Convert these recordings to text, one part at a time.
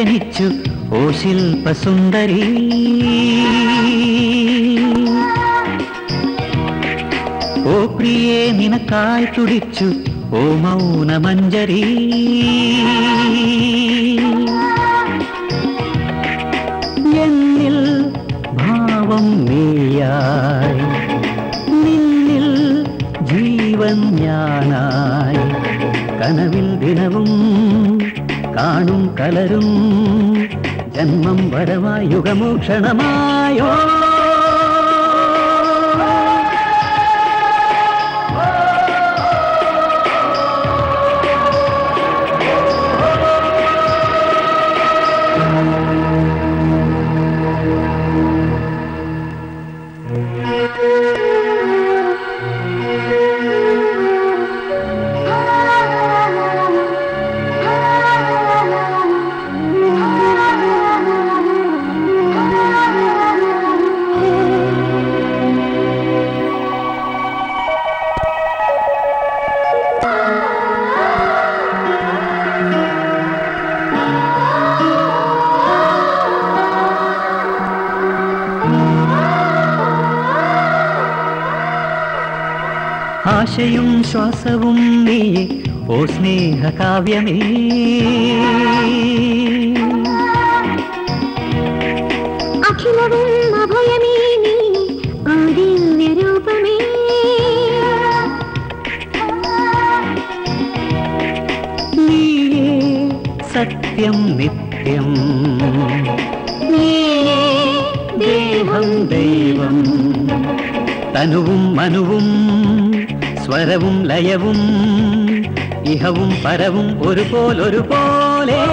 ജനിച്ചു ഓ ശില്പസുന്ദരി ഓ പ്രിയേ നിനക്കായി തുടിച്ചു ഓ മൗനമഞ്ജരി എന്നിൽ ഭാവം നീയായി നിന്നിൽ ജീവൻ ഞാനായി കനവിൽ ദിനവും കാണും കലരും ജന്മം വരവായി യുഗമോക്ഷണമായോ ആശയും ശ്വാസവും നീയെ ഓ സ്നേഹകാവ്യമേ അഖിലവും അഭയമേ നീ ആദിന്യരൂപമേ നീയേ സത്യം നിത്യം നീയേ ദേഹം ദൈവം തനുവും മനുവും സ്വരവും ലയവും ഇഹവും പരവും ഒരുപോലൊരുപോലെ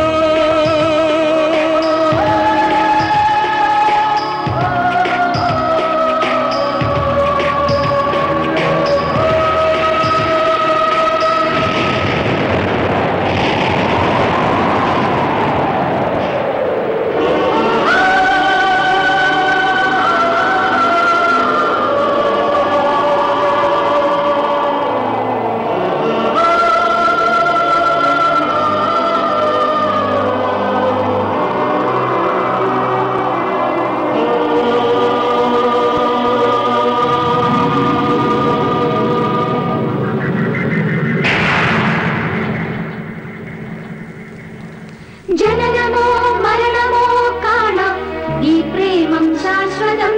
ജനനമോ മരണമോ കാണാം ഈ പ്രേമം ശാശ്വതം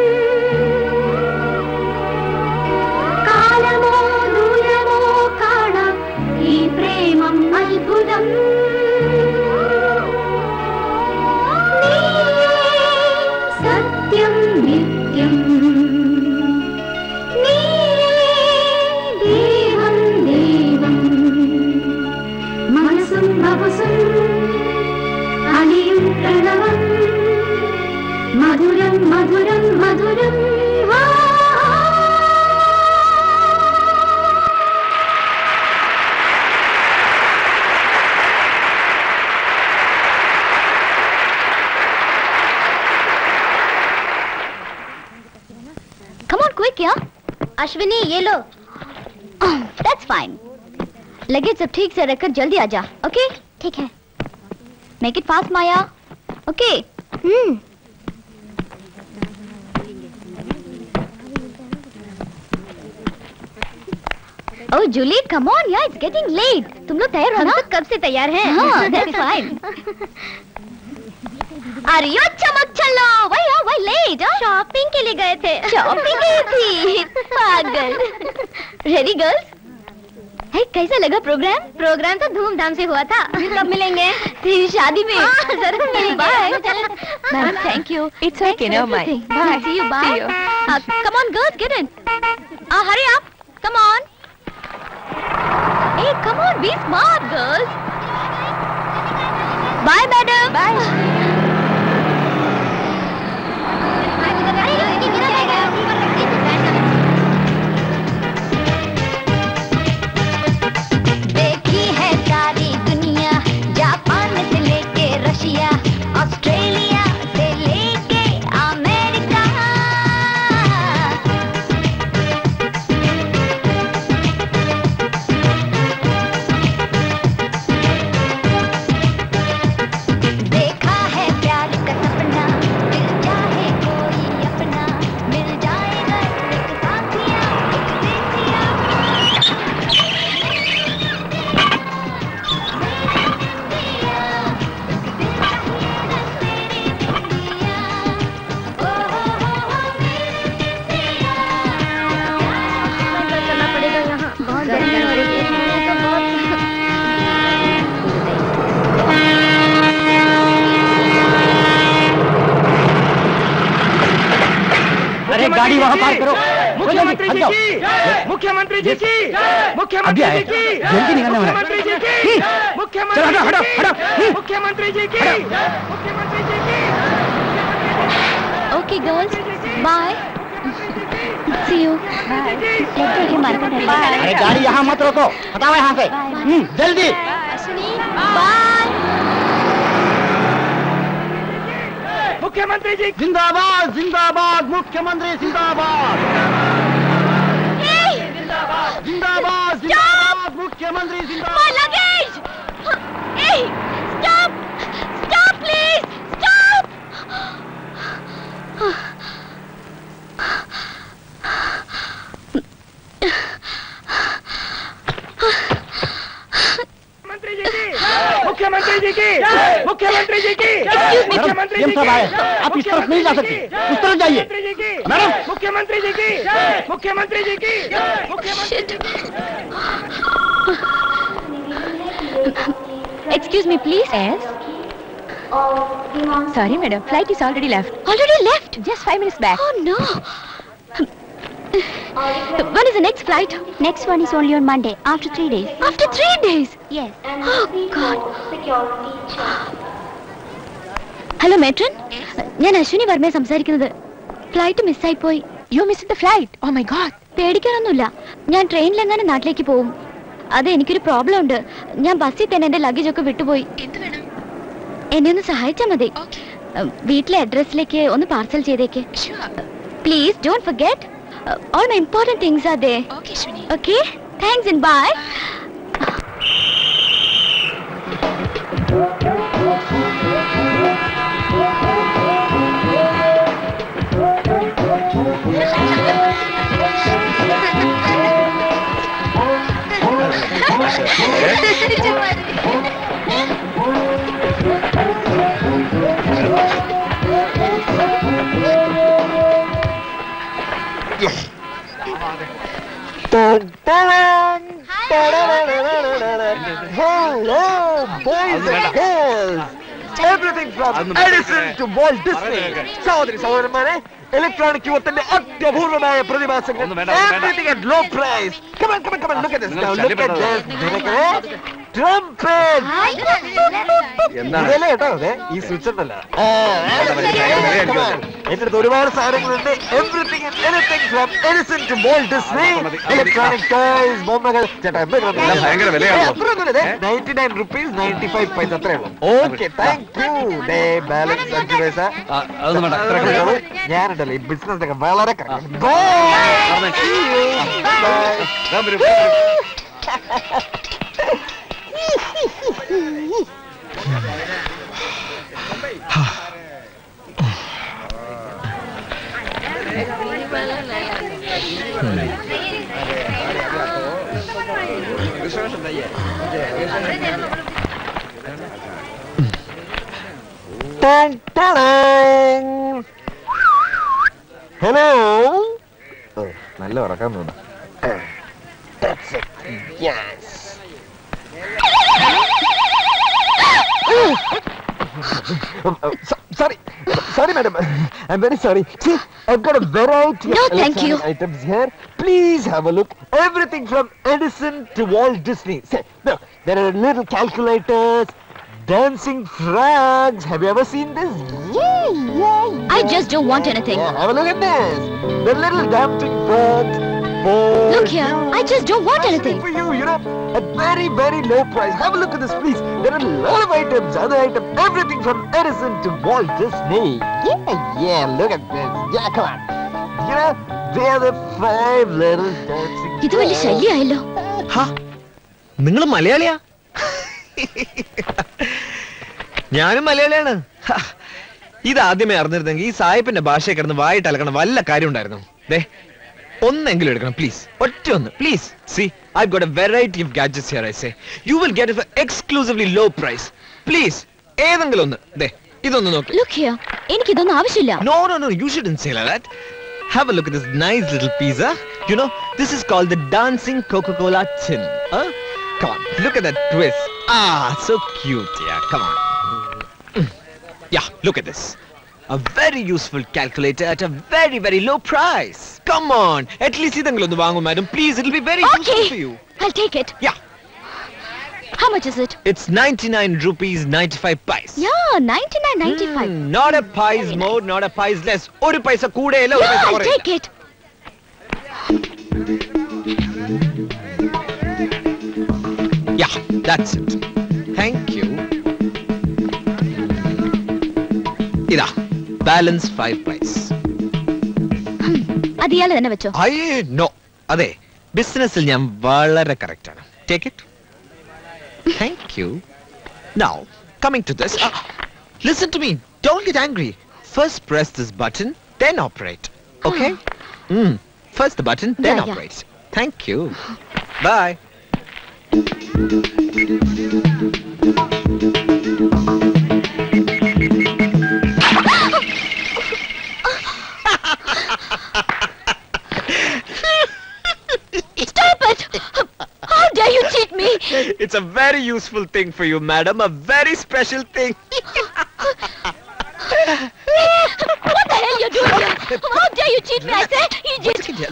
കാലമോ ദൂരമോ കാണാം ഈ പ്രേമം അത്ഭുതം നീയേ സത്യം നിത്യം നീയേ ദേവം ദേവം മനസ്സും ഭവസും അലിയും പ്രണവം മധുരം മധുരം മധുരം ആ. Come on, quick, yeah? Ashwini ये लो दैट्स फाइन लगेज सब ठीक से रखकर जल्दी आ जा ओके ठीक है make it fast Maya okay hmm oh Julie come on यार इट्स गेटिंग लेट तुम लोग तैयार हो ना कब से तैयार हैं हाँ दैट्स फाइन अरे यो चमक चलो वही हो वही लेट शॉपिंग के लिए गए थे शॉपिंग गई थी पागल रेडी गर्ल्स है कैसा लगा प्रोग्राम प्रोग्राम तो धूमधाम से हुआ था कब मिलेंगे तेरी शादी में जरूर मिलेंगे bye ma'am thank you It's okay, never mind. Bye see you See bye you. Come on girls get in hurry up come on ए come on be smart girls bye madam bye देखी है सारी दुनिया Japan से लेके Russia Australia से लेके America अरे गाड़ी वहाँ पार्क करो मुख्यमंत्री जी हट जाओ। की मुख्यमंत्री जी की अभी मुख्यमंत्री आए। जी की जल्दी निकलने वाला है। मुख्यमंत्री जी की हम्म। मुख्यमंत्री चलो, हटो, जी हटो, की हटो। मुख्यमंत्री जी की मुख्यमंत्री जी की okay girls bye see you bye let him market अरे गाड़ी यहाँ मत रोको हटाओ यहाँ से हम्म, जल्दी बाय मुख्यमंत्री जी जिंदाबाद जिंदाबाद मुख्यमंत्री जिंदाबाद जिंदाबाद जिंदाबाद मुख्यमंत्री जिंदाबाद My luggage! Hey! Stop! Stop, please! Stop! मुख्यमंत्री जी की मुख्यमंत्री जी की मुख्यमंत्री जी की मुख्यमंत्री मैडम, जी ये सब आए। की आप इस तरफ नहीं जा सकते। उस तरफ जाइए। मुख्यमंत्री जी की मैडम। मुख्यमंत्री जी की मुख्यमंत्री जी की मुख्यमंत्री जी की Excuse me, please. Yes? Sorry, madam. Flight is already left. Already left? Just five minutes back. Oh, no. When is the next flight? Next one is only on Monday, after three days. After three days? Yes. Oh, God. Hello matron ഞാൻ അശ്വിനി വർമ്മയെ സംസാരിക്കുന്നത് flight മിസ്സായി പോയി you miss the flight oh my God പേടിക്കാനൊന്നുമില്ല ഞാൻ ട്രെയിനിൽ എങ്ങാനും നാട്ടിലേക്ക് പോവും അത് എനിക്കൊരു പ്രോബ്ലം ഉണ്ട് ഞാൻ ബസ്സിൽ തന്നെ എന്റെ ലഗേജ് ഒക്കെ വിട്ടുപോയി എന്നെ ഒന്ന് സഹായിച്ചാൽ മതി ഉം, വീട്ടിലെ അഡ്രസ്സിലേക്ക് ഒന്ന് പാർസൽ ചെയ്തേക്ക് please don't forget all my important things are they okay thanks and bye Hello, boys and girls. Everything from Edison to Walt Disney. സഹോദരി സഹോദരന്മാരെ ഇലക്ട്രോണിക് യുവത്തിന്റെ അത്യപൂർവമായ പ്രതിഭാസങ്ങൾ everything at low price come on come on come on look at this now look at this trumpet ഇതല്ലേ കേട്ടോ അതെ ഈ switch ഉണ്ടല്ലോ ആ, എന്റെ അടുത്ത് ഒരുപാട് സാധനങ്ങളുണ്ട് everything anything from Edison to Walt Disney electronic toys ബൊമ്മകൾ ചേട്ടാ ഭയങ്കര വിലയാണല്ലോ. Ninety nine rupees ninety five paisa അത്രേ ഉള്ളൂ ഓക്കെ താങ്ക് യു ഡേ ബാലൻസ് അഞ്ച് പൈസ ആ, അതൊന്നും വേണ്ട ഇത്രയൊക്കെ ഉള്ളൂ. ഞാനുണ്ടല്ലോ ഈ ബിസിനസ് ഒക്കെ വളരെ correct. Bye. പറഞ്ഞേ. See you. Bye. ദാ വരൂ, വരൂ. Dun, dun, dun. Hello. ഓ, നല്ല ഉറക്കാൻ തോന്നുന്നു That's it. Yes. Um, uh, so- sorry, sorry, madam. I'm very sorry. See, I've got a variety No, of thank you. electronic items here. Please have a look. Everything from Edison to Walt Disney. Say, look, there are little calculators, dancing frogs. Have you ever seen this? Yeah, yeah, I just don't want anything. yeah, have a look at this. The little dancing frogs. For Look here, you. I just don't want Something anything. For you, you know, at very, very low price. Have a look at this, please. There are a lot of items, other items, everything from Edison to Walt Disney. Yeah, yeah, look at this. Yeah, come on. You know, they are the five little dancing ഇത് വലിയ frogs. ശല്യമായല്ലോ നിങ്ങൾ മലയാളിയാ ഞാനും മലയാളിയാണ് ഹ, ഇതാദ്യമേ അറിഞ്ഞിരുന്നെങ്കിൽ ഈ സായിപ്പിന്റെ ഭാഷയെ കിടന്ന് വായിട്ട് അലക്കണം വല്ല കാര്യം ഉണ്ടായിരുന്നു ദേ ഒന്നെങ്കിലും എടുക്കണം പ്ലീസ് ഒറ്റ ഒന്ന് please see I got a variety of gadgets here I say you will get it exclusively low price please ഏതെങ്കിലും ഒന്ന് ദേ ഇതൊന്ന് നോക്കി ലുക്ക് ഹിയർ എനിക്കിതൊന്നും ആവശ്യമില്ല No, no, no, you shouldn't say like that. Have a look at this nice little pizza. You know, this is called the dancing Coca-Cola tin. Huh? Come on, look at that twist. Ah, so cute. Yeah, come on. Mm. Yeah, look at this. A very useful calculator at a very, very low price. Come on. At least ഇതെങ്കിലും ഒന്ന് വാങ്ങും madam. Please, it'll be very useful for Okay. you. I'll take it. Yeah. How much is it? It's 99 rupees 95 paise. Yeah, 99, 95. Hmm, not a pice Very more, not a pice less. ഒരു പൈസ കൂടെയല്ല ഒരു Yeah, പൈസ I'll കുറയില്ല. take it. Yeah, that's it. Thank you. ഇതാ balance five paise അത് ഇയാൾ തന്നെ വെച്ചോ ഐ നോ അതെ ബിസിനസ്സിൽ ഞാൻ വളരെ കറക്റ്റ് ആണ് take it thank you now coming to this listen to me don't get angry first press this button then operate okay first the button then Yeah, yeah. Operate thank you bye Stop it! How dare you cheat me? It's a very useful thing for you, madam. A very special thing. What the hell you doing here? How dare you cheat me? I say, idiot!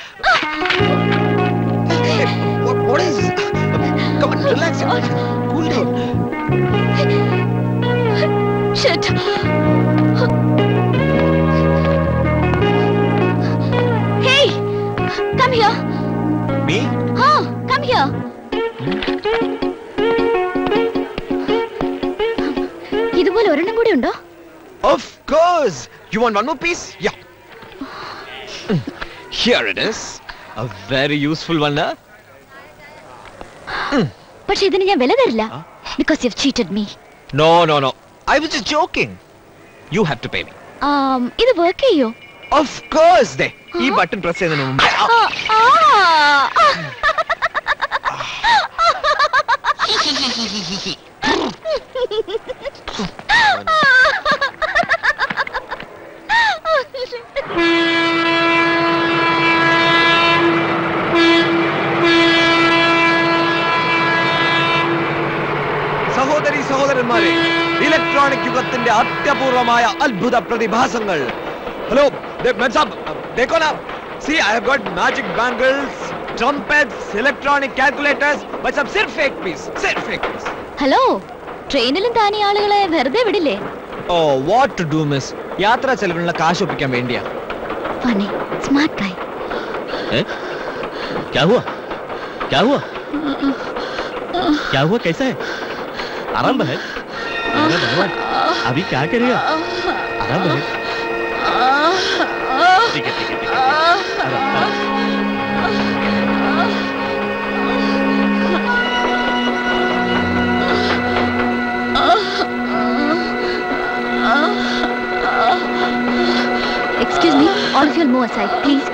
Hey, what, what is... Come on, relax. Cool down. Shit! Hey! Come here! Me? Oh, come here! ഇതുപോലെ ഒരെണ്ണം കൂടി ഉണ്ടോ Of course. You want one more piece? Yeah. Here it is. A very useful one, huh? പക്ഷെ ഇതിന് ഞാൻ വില തരില്ല because you cheated me No, no, no. I was just joking. You have to pay me. ഇത് work ചെയ്യോ Of course, they. ഈ button press ചെയ്യുന്നതിന് മുമ്പ് ആ, ആ. സഹോദരി സഹോദരന്മാരെ ഇലക്ട്രോണിക് യുഗത്തിന്റെ അത്യപൂർവമായ അത്ഭുത പ്രതിഭാസങ്ങൾ ഹലോ देखो ना see i have got magic bangles trumpets electronic calculators but सब सिर्फ एक पीस सिर्फ एक पीस ഹലോ ട്രെയിനിലും താനീ ആളുകളെ വെറുതെ വിടില്ലേ oh what to do miss യാത്രാ ചെലവിനുള്ള കാശ് ഒപ്പിക്കാൻ വേണ്ടിയാ ഫണി സ്മാർട്ട് ഗായ് क्या हुआ क्या हुआ क्या हुआ कैसा है आराम है अरे भगवान अभी क्या करेगा आराम है ठीक है ठीक है ठीक है आराम, आराम। Excuse me, all of you will move aside, please.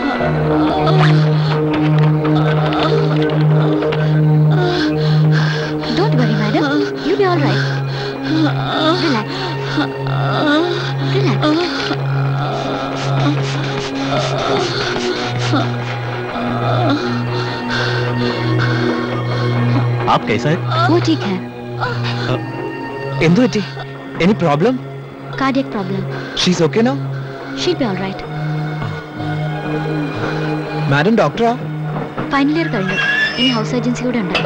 Don't worry, madam. You'll be all right. Relax. Relax. आप कैसा है वो ठीक है എന്തു പറ്റി any problem cardiac problem. She's okay no She'll be all right. Madam ഡോക്ടറാ ഫൈനൽ ഇയർ കഴിഞ്ഞു ഇനി ഹൗസ് ഏജൻസി കൂടെ ഉണ്ട്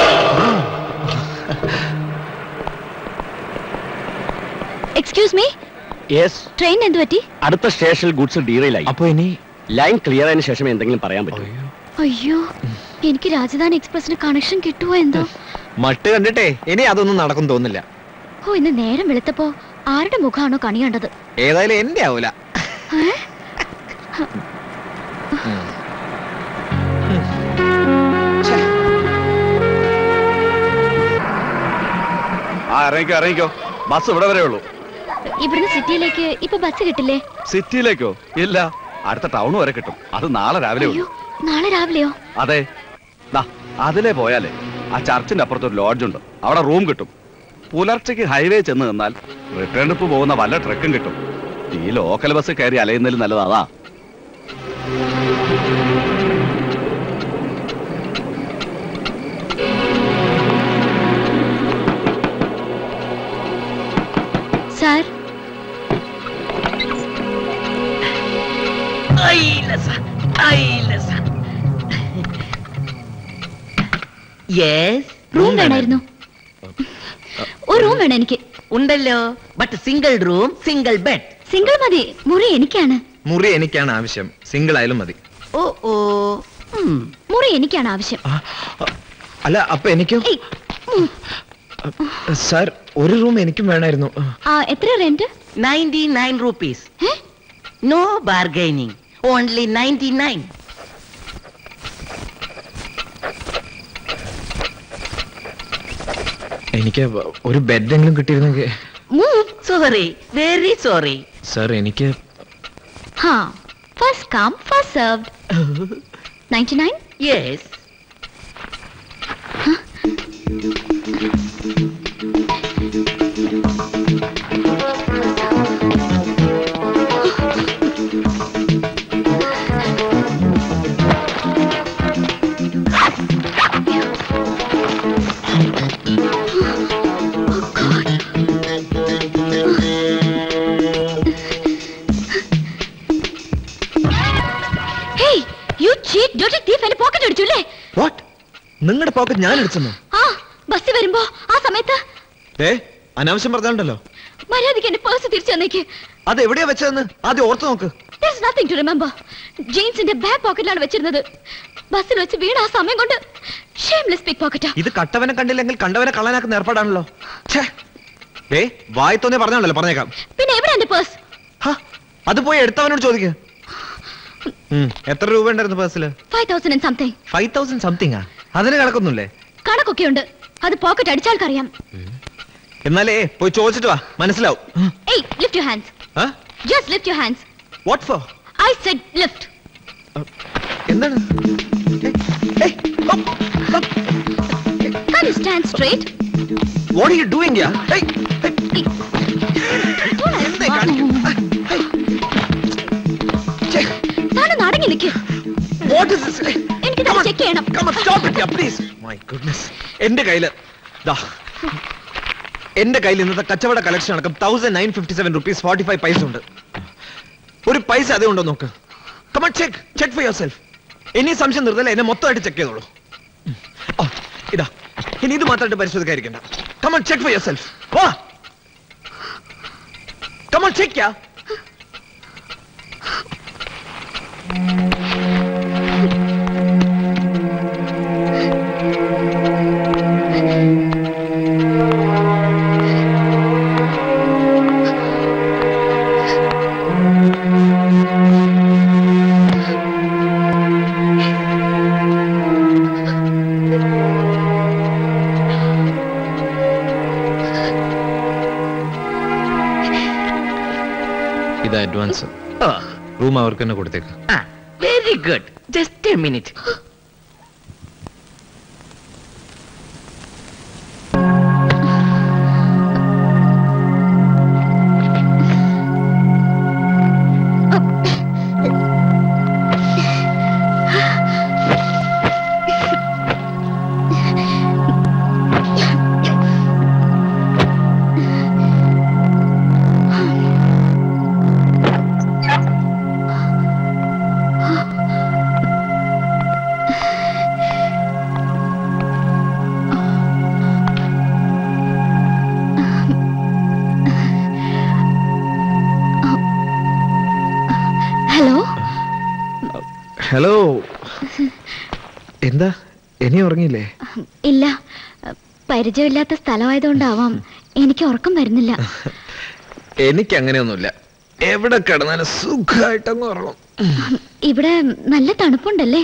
എക്സ്ക്യൂസ് മീ യെസ് ട്രെയിൻ എന്ത് പറ്റി അടുത്ത സ്റ്റേഷനിൽ ഗുഡ്സ് ഡീറയിലായി അപ്പൊ ഇനി ലൈൻ ക്ലിയർ ആയതിനു ശേഷമേ എന്തെങ്കിലും പറയാൻ പറ്റൂ അയ്യോ എനിക്ക് രാജധാനി എക്സ്പ്രസിന് കണക്ഷൻ കിട്ടുമോ എന്തോ മട്ട് കണ്ടിട്ടേ ഇനി അതൊന്നും നടക്കും തോന്നില്ല ഓ ഇന്ന് നേരം വെളുത്തപ്പോ ആരുടെ മുഖമാണോ കണി കണ്ടത് ഏതായാലും എന്റെ ആവൂല ഏ? ആ ഇറങ്ങിക്കോ ഇറങ്ങിക്കോ ബസ് ഇവിടെ വരെ ഉള്ളൂ ഇവിടുന്ന് സിറ്റിയിലേക്ക് ഇപ്പൊ ബസ് കിട്ടില്ലേ സിറ്റിയിലേക്കോ ഇല്ല അടുത്ത ടൗൺ വരെ കിട്ടും അത് നാളെ രാവിലെ അയ്യോ ഉള്ളൂ നാളെ രാവിലെയോ അതെ ദാ അതിലെ പോയാലേ ആ ചർച്ചിന്റെ അപ്പുറത്ത് ഒരു ലോഡ്ജ് ഉണ്ട് അവിടെ റൂം കിട്ടും പുലർച്ചയ്ക്ക് ഹൈവേ ചെന്ന് നിന്നാൽ റിട്ടേൺ ട്രിപ്പ് പോകുന്ന വല്ല ട്രക്കും കിട്ടും ഈ ലോക്കൽ ബസ് കയറി അലയുന്നതിൽ നല്ലത് അതാ സാർ യെസ് റൂം വേണമായിരുന്നു ഒരു റൂം വേണം എനിക്ക് ഉണ്ടല്ലോ but single room single bed single മതി മുറി എനിക്കാണ് മുറി എനിക്കാണ് ആവശ്യം സിംഗിൾ ആയാലും മതി ഓ ഓ ഉം. മുറി എനിക്കാണ് ആവശ്യം ആ, അല്ല അപ്പൊ എനിക്കോ ഏയ്, ഉം. സാർ ഒരു റൂം എനിക്കും വേണമായിരുന്നു ആ എത്ര റെന്റ് 99 rupees. ഏ? No bargaining. Only 99. എനിക്ക് ഒരു ബെഡെങ്കിലും കിട്ടിയിരുന്നെങ്കിൽ Move. Sorry. Very sorry. Sir എനിക്ക് ഹാ first come first served 99 Yes. Hey you cheat ഡോട്ടി തീഫ് എന്റെ പോക്കറ്റ് അടിച്ചു അല്ലേ വാട്ട് നിങ്ങളുടെ പോക്കറ്റ് ഞാൻ എടുത്തെന്നു ആ ബസ് വരുമ്പോ ആ സമയത്ത് ഏ അനാവശ്യം പറഞ്ഞാലുണ്ടല്ലോ മര്യാദയ്ക്ക് എന്റെ പേഴ്സ് തിരിച്ചു തന്നേക്ക് അത് എവിടെയാ വെച്ചതെന്ന് ആദ്യം ഓർത്ത് നോക്ക് There's nothing to remember. ജീൻസിന്റെ ബാക്ക് പോക്കറ്റിലാണ് വെച്ചിരുന്നത് ബസ്സിൽ വെച്ച് വീണ ആ സമയം കൊണ്ട് ഷേംലെസ് പിക് പോക്കറ്റാ ഇത് കട്ടവനെ കണ്ടില്ലെങ്കിൽ കണ്ടവനെ കള്ളനാക്കുന്ന ഏർപ്പാടാണല്ലോ ഛേ ഏ വായത്തോന്നെ പറഞ്ഞാണല്ലോ പറഞ്ഞേക്കാം പിന്നെ എവിടെ എന്റെ പേഴ്സ് ഹാ, അത് പോയി എടുത്തവനോട് ചോദിക്ക എത്ര രൂപ ഉണ്ടായിരുന്നു പേഴ്സില് five thousand and something five thousand something ആ അതിന് കണക്കൊന്നുമില്ലേ കണക്കൊക്കെ ഉണ്ട് അത് പോക്കറ്റ് അടിച്ചാൽക്കറിയാം എന്നാലേ പോയി ചോദിച്ചിട്ട് വാ മനസ്സിലാവും ഏയ് lift you hands just lift you hands what for I said lift എന്താണ് ഏയ്, ഏയ്, up, up. Can you stand straight? What are you doing here? Hey, hey, എന്തേ കാണിക്കുന്നെ? Hey. Check. താനൊന്ന് അടങ്ങി നിൽക്ക് What is this? Hey, എനിക്കിത് come on, check ചെയ്യണം come on, stop it here, please. My goodness. എന്റെ കയ്യില് ദാ എന്റെ കയ്യിൽ ഇന്നത്തെ കച്ചവട കളക്ഷൻ അടക്കം thousand nine fifty seven rupees forty five paisa ഉണ്ട് ഒരു പൈസ അതേ ഉണ്ടോ നോക്ക് come on check check for yourself ഇനി സംശയം നിർത്തല എന്നെ മൊത്തമായിട്ട് ചെക്ക് ചെയ്തോളൂ ഓ, ഇതാ ഇനി ഇത് മാത്രമായിട്ട് പരിശോധിക്കാതിരിക്കണ്ട come on check for yourself വാ കമൺ ചെക്ക് യാ ഇത് അഡ്വാൻസ് Oh. റൂം അവർക്ക് തന്നെ കൊടുത്തേക്ക് Ah, very good. Just a minute. Hello hello എന്താ ഇനി ഉറങ്ങിയില്ലേ ഇല്ല പരിചയമില്ലാത്ത സ്ഥലമായതുകൊണ്ടാവാം എനിക്ക് ഉറക്കം വരുന്നില്ല എനിക്ക് അങ്ങനെയൊന്നുമില്ല എവിടെ കിടന്നാലും സുഖമായിട്ടങ്ങ് ഉറങ്ങും ഇവിടെ നല്ല തണുപ്പുണ്ടല്ലേ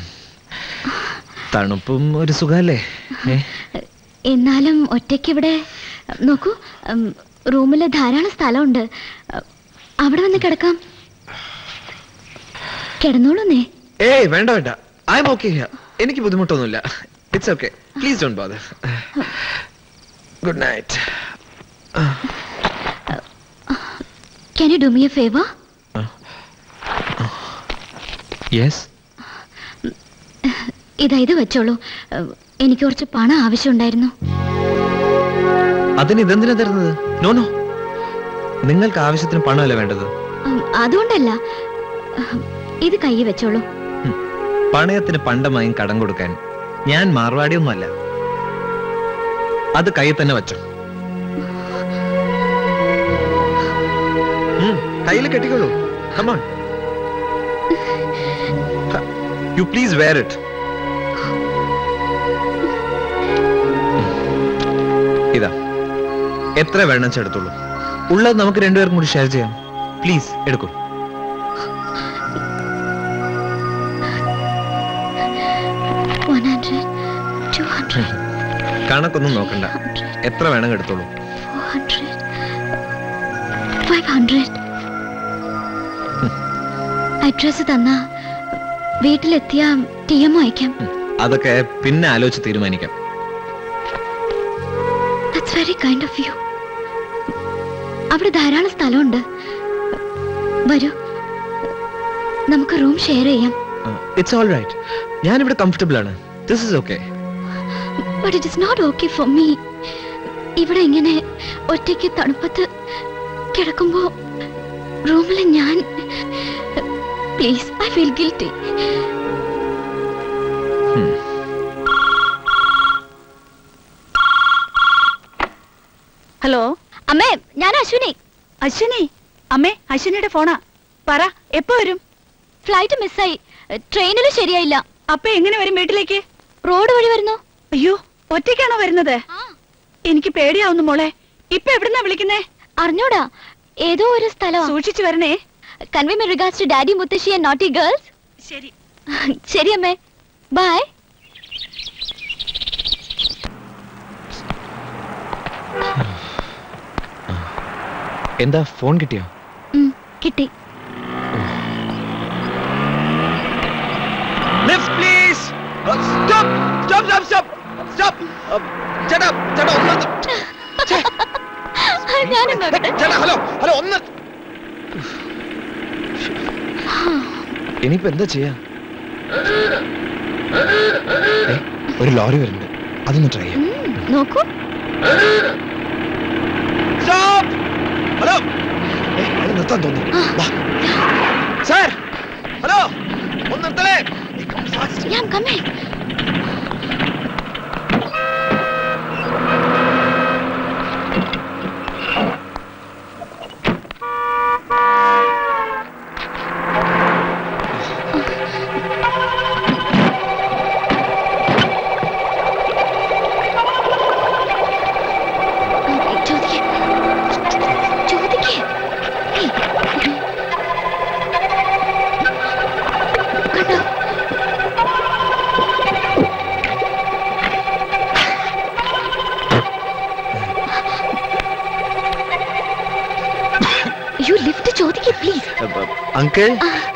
തണുപ്പും ഒരു സുഖല്ലേ ഏ? എന്നാലും ഒറ്റയ്ക്ക് ഇവിടെ നോക്കൂ റൂമിൽ ധാരാളം സ്ഥലമുണ്ട് അവിടെ വന്ന് കിടക്കാം കിടന്നോളൂന്നേ ഏയ് വേണ്ട വേണ്ട ഐ എം ഓക്കെ എനിക്ക് ബുദ്ധിമുട്ടൊന്നുമില്ല it's okay please don't bother good night can you do me a favour yes ഇതാ ഇത് വെച്ചോളൂ എനിക്ക് കുറച്ച് പണം ആവശ്യമുണ്ടായിരുന്നു അതിന് ഇതെന്തിനാ തരുന്നത് നോ നോ നിങ്ങൾക്ക് ആവശ്യത്തിന് പണമല്ല വേണ്ടത് ഉം, അതുകൊണ്ടല്ല ഇത് കൈ വെച്ചോളൂ പണയത്തിന് പണ്ടമായും കടം കൊടുക്കാൻ ഞാൻ മാർവാടിയൊന്നുമല്ല അത് കയ്യിൽ തന്നെ വെച്ചോ കയ്യിൽ കെട്ടിക്കോളൂ come on you please wear it ഇതാ എത്ര വേണം ചെടുത്തുള്ളൂ ഉള്ളത് നമുക്ക് രണ്ടുപേർക്കും കൂടി ഷെയർ ചെയ്യാം പ്ലീസ് എടുക്കൂ വൺ ഹൺഡ്രഡ് ടു ഹൺഡ്രഡ് കണക്കൊന്നും നോക്കണ്ട എത്ര വേണം എടുത്തോളൂ four hundred five hundred address തന്ന വീട്ടിലെത്തിയ ടി എം അയക്കാം അതൊക്കെ പിന്നെ ആലോചിച്ച് തീരുമാനിക്കാം that's very kind of you അവിടെ ധാരാളം സ്ഥലമുണ്ട് വരൂ നമുക്ക് റൂം ഷെയർ ചെയ്യാം ഇറ്റ്സ് ഓൾ റൈറ്റ് ഞാനിവിടെ കംഫർട്ടബിൾ ആണ് this is okay but it is not okay for me ഇവിടെ ഇങ്ങനെ ഒറ്റയ്ക്ക് തണുപ്പത്ത് കിടക്കുമ്പോ റൂമിൽ ഞാൻ please I feel guilty hello അമ്മേ ഞാൻ അശ്വിനി അശ്വിനി അമ്മേ അശ്വിനിയുടെ ഫോണാ പറ എപ്പോ വരും ഫ്ലൈറ്റ് മിസ്സായി ട്രെയിനിൽ ശരിയായില്ല അപ്പൊ എങ്ങനെ വരും വീട്ടിലേക്ക് റോഡ് വഴി വരുന്നു അയ്യോ ഒറ്റയ്ക്കാണോ വരുന്നത് എനിക്ക് പേടിയാവുന്നു മോളെ ഇപ്പൊ എവിടുന്നാ വിളിക്കുന്നേ അറിഞ്ഞൂടാ ഏതോ ഒരു സ്ഥലം സൂക്ഷിച്ചു വരണേ convey my regards to daddy മുത്തശ്ശി ആൻഡ് നോട്ടി ഗേൾസ് ശരി ശരി അമ്മേ ബൈ എന്താ ഫോൺ കിട്ടിയോ കിട്ടി lift please stop stop stop stop stop ചേട്ടാ ചേട്ടാ ഒന്ന് ഞാനും നോക്കട്ടെ ചേട്ടാ ഹലോ ഹലോ ഒന്ന് ഇനിയിപ്പോ എന്താ ചെയ്യാ ഏ, ഒരു ലോറി വരുന്നുണ്ട് അതൊന്ന് ട്രൈ ചെയ്യാം ഉം, നോക്കൂ സ്റ്റോപ്പ് ഹലോ ഏ, ആള് നിർത്താൻ തോന്നി വാ സാർ ഹലോ ഒന്ന് നിർത്തലേ ഏ, come fast. ഞാൻ കമ്മേ ചോദിക്കേ കണ്ടോ യു ലിഫ്റ്റ് ചോദിക്കേ പ്ലീസ് അങ്കിൾ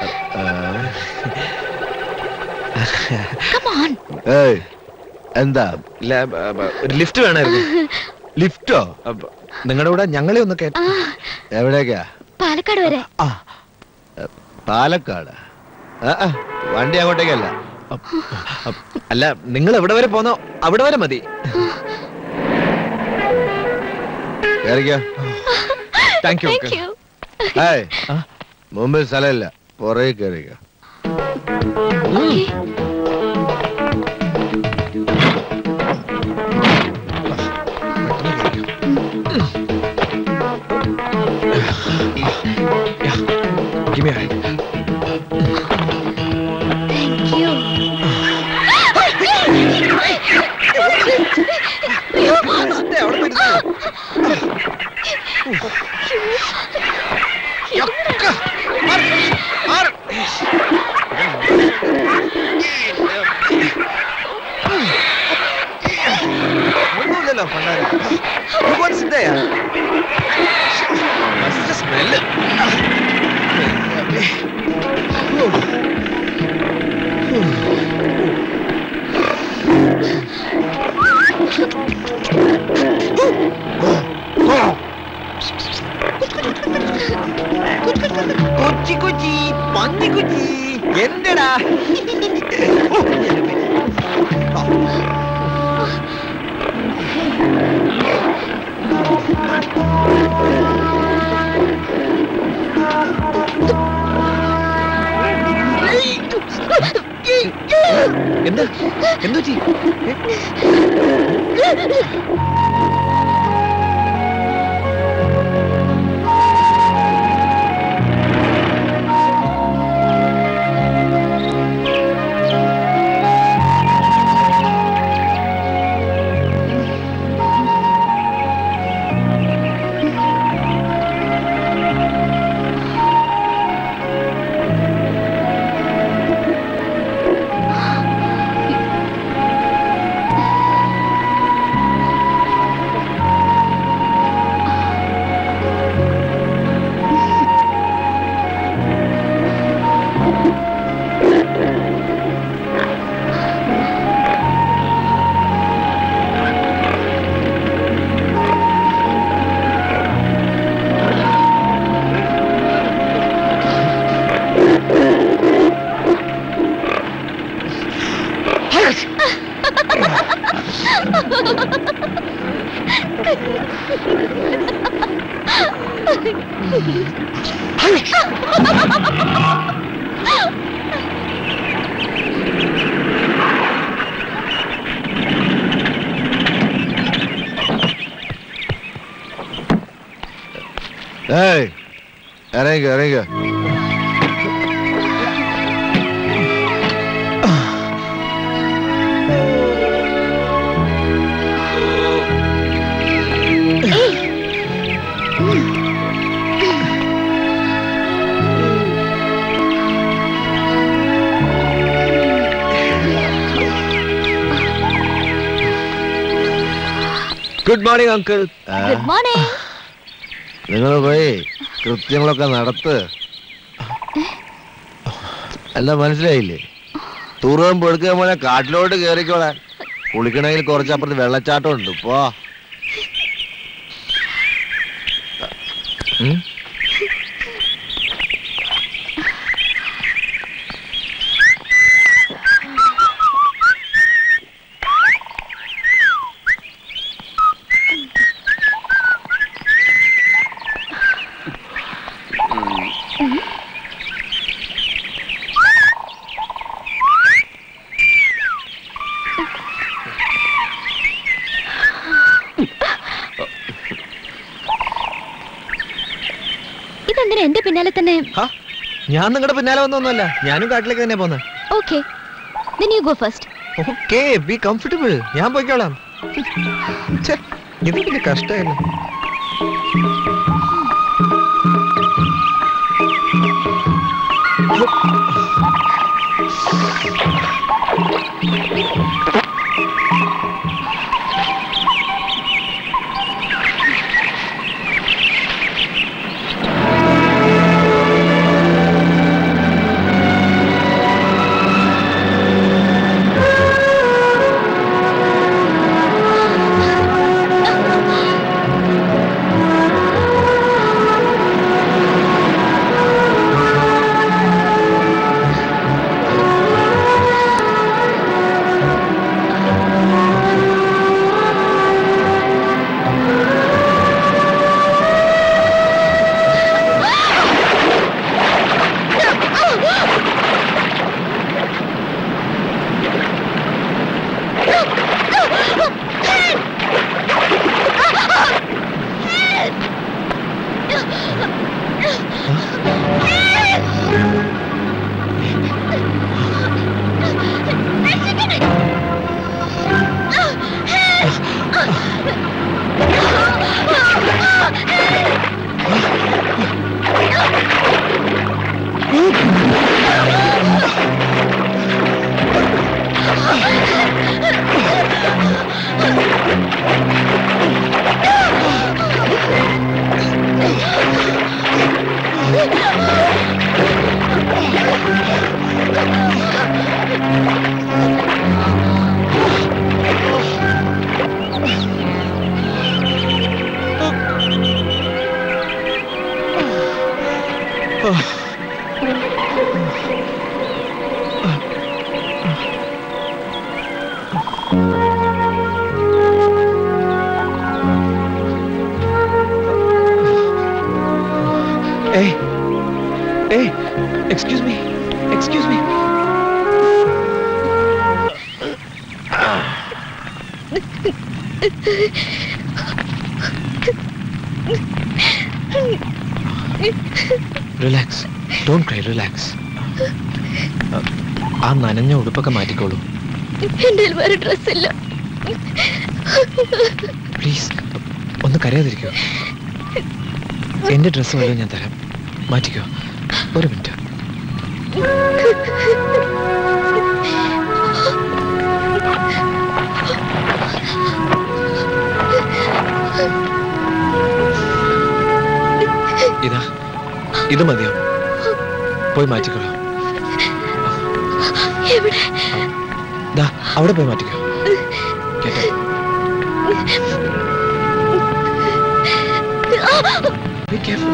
കം ഓൺ ഏയ് എന്താ ഒരു ലിഫ്റ്റ് വേണമായിരുന്നു ലിഫ്റ്റോ നിങ്ങളുടെ കൂടെ ഞങ്ങളെ ഒന്ന് കയറ്റ ആ എവിടേക്കാ പാലക്കാട് വരെ ആ പാലക്കാട് ആ, ആ, വണ്ടി അങ്ങോട്ടേക്കല്ല അല്ല നിങ്ങൾ എവിടെ വരെ പോന്നോ അവിടെ വരെ മതി കേറിക്കോ താങ്ക് യു താങ്ക് യു ഏയ് മുമ്പിൽ സ്ഥലമില്ല പുറകെ കയറിക്കോ Give me a hand. Thank you ദേ, അവിടെ പോയി ഇരുന്നോ. യൊക്ക. മാറ്, മാറ്. ഒന്നുമില്ലല്ലോ പണ്ടാരം. You go and sit there. What's the smell? Kochi Kochi പന്നി കൊച്ചി എന്റെടാ ഓ, എന്റെ പേര്. ആ. എന്താ എന്തോ ചെയ് ഏയ് ഇറങ്ങിക്കോ ഇറങ്ങിക്കോ good morning uncle good morning നിങ്ങൾ പോയി കൃത്യങ്ങളൊക്കെ നടത്ത് എല്ലാം മനസ്സിലായില്ലേ തൂറും പൊടുക്കുക പോലെ കാട്ടിലോട്ട് കയറിക്കോളാൻ കുളിക്കണമെങ്കിൽ കുറച്ചപ്പുറത്ത് വെള്ളച്ചാട്ടം ഉണ്ട് പോ ഉം? ഇതെന്തിനാ എന്റെ പിന്നാലെ തന്നെ ഹാ, ഞാൻ നിങ്ങളുടെ പിന്നാലെ വന്നൊന്നുമല്ല ഞാനും കാട്ടിലേക്ക് തന്നെ പോന്നെ okay then you go first okay be comfortable ഞാൻ പോയിക്കോളാം ഛെ, ഇത് വലിയ കഷ്ടമല്ല ഏയ് ഏയ് excuse me excuse me relax don't cry relax ആ നനഞ്ഞ ഉടുപ്പൊക്കെ മാറ്റിക്കോളൂ എന്റെ വേറെ ഡ്രസ്സില്ല പ്ലീസ് ഒന്ന് കരയാതിരിക്കോ എന്റെ ഡ്രസ്സ് വല്ലതും ഞാൻ തരാം മാറ്റിക്കോ ഒരു മിനിറ്റ് ഇതാ ഇത് മതിയോ പോയി മാറ്റിക്കോളൂ എവിടെ ദാ അവിടെ പോയി മാറ്റിക്കോ കേട്ടോ Be careful.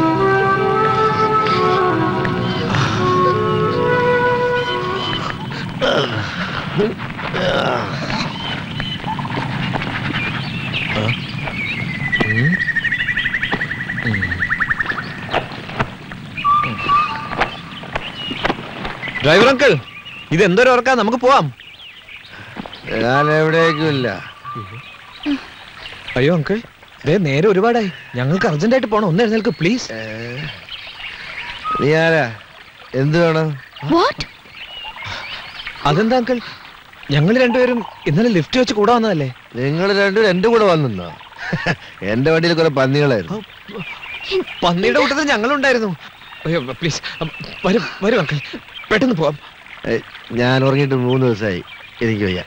ആ? ഉം. ഉം. ഡ്രൈവർ അങ്കിൾ ഇത് എന്തൊരു ഉറക്കാ നമുക്ക് പോവാം ഞാൻ എവിടേക്കും ഇല്ല അയ്യോ അങ്കിൾ ദേ നേരെ ഒരുപാടായി ഞങ്ങൾക്ക് അർജന്റായിട്ട് പോണം ഒന്ന് എഴുന്നേൽക്ക് പ്ലീസ് നീ ആരാ എന്ത് വേണം വാട്ട് അതെന്താ അങ്കിൾ ഞങ്ങൾ രണ്ടുപേരും ഇന്നലെ ലിഫ്റ്റ് വെച്ച് കൂടെ വന്നതല്ലേ നിങ്ങൾ രണ്ടും എന്റെ കൂടെ വന്നിന്നോ എന്റെ വണ്ടിയിൽ കുറെ പന്നികളായിരുന്നു പന്നിയുടെ കൂട്ടത്തിൽ ഞങ്ങളുണ്ടായിരുന്നു അയ്യോ പ്ലീസ് വരും വരും അങ്കിൾ പെട്ടെന്ന് പോവാം ഏയ്, ഞാൻ ഉറങ്ങിയിട്ട് മൂന്ന് ദിവസമായി എനിക്ക് വയ്യ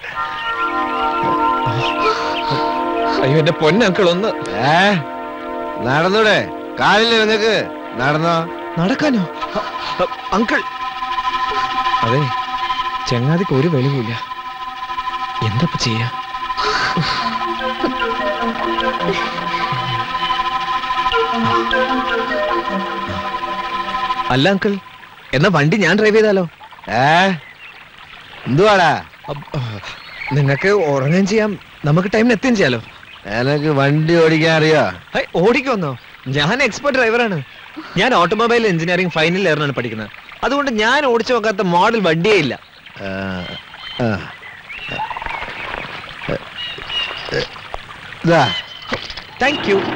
അയ്യോ എന്റെ പൊന്ന അങ്കിൾ ഒന്ന് ഏ നടന്നൂടെ കാലില്ലേ നിങ്ങക്ക് നടന്നോ നടക്കാനോ അ- അ- അങ്കിൾ അതെ ചങ്ങാതിക്ക് ഒരു വെളിവില്ല എന്താ ചെയ്യാ അല്ല അങ്കിൾ എന്നാ വണ്ടി ഞാൻ ഡ്രൈവ് ചെയ്താലോ ഏ എന്തുവാടാ നിങ്ങൾക്ക് ഉറങ്ങുകയും ചെയ്യാം നമുക്ക് ടൈമിന് എത്തുകയും ചെയ്യാലോ എനക്ക് വണ്ടി ഓടിക്കാൻ അറിയോ ഹൈ, ഓടിക്കുമെന്നോ ഞാൻ എക്സ്പെർട്ട് ഡ്രൈവറാണ് ഞാൻ ഓട്ടോമൊബൈൽ എഞ്ചിനീയറിംഗ് ഫൈനൽ ഇയറിനാണ് പഠിക്കുന്നത് അതുകൊണ്ട് ഞാൻ ഓടിച്ചു നോക്കാത്ത മോഡൽ വണ്ടിയേ ഇല്ല ആ, ആ. ഇതാ താങ്ക് യു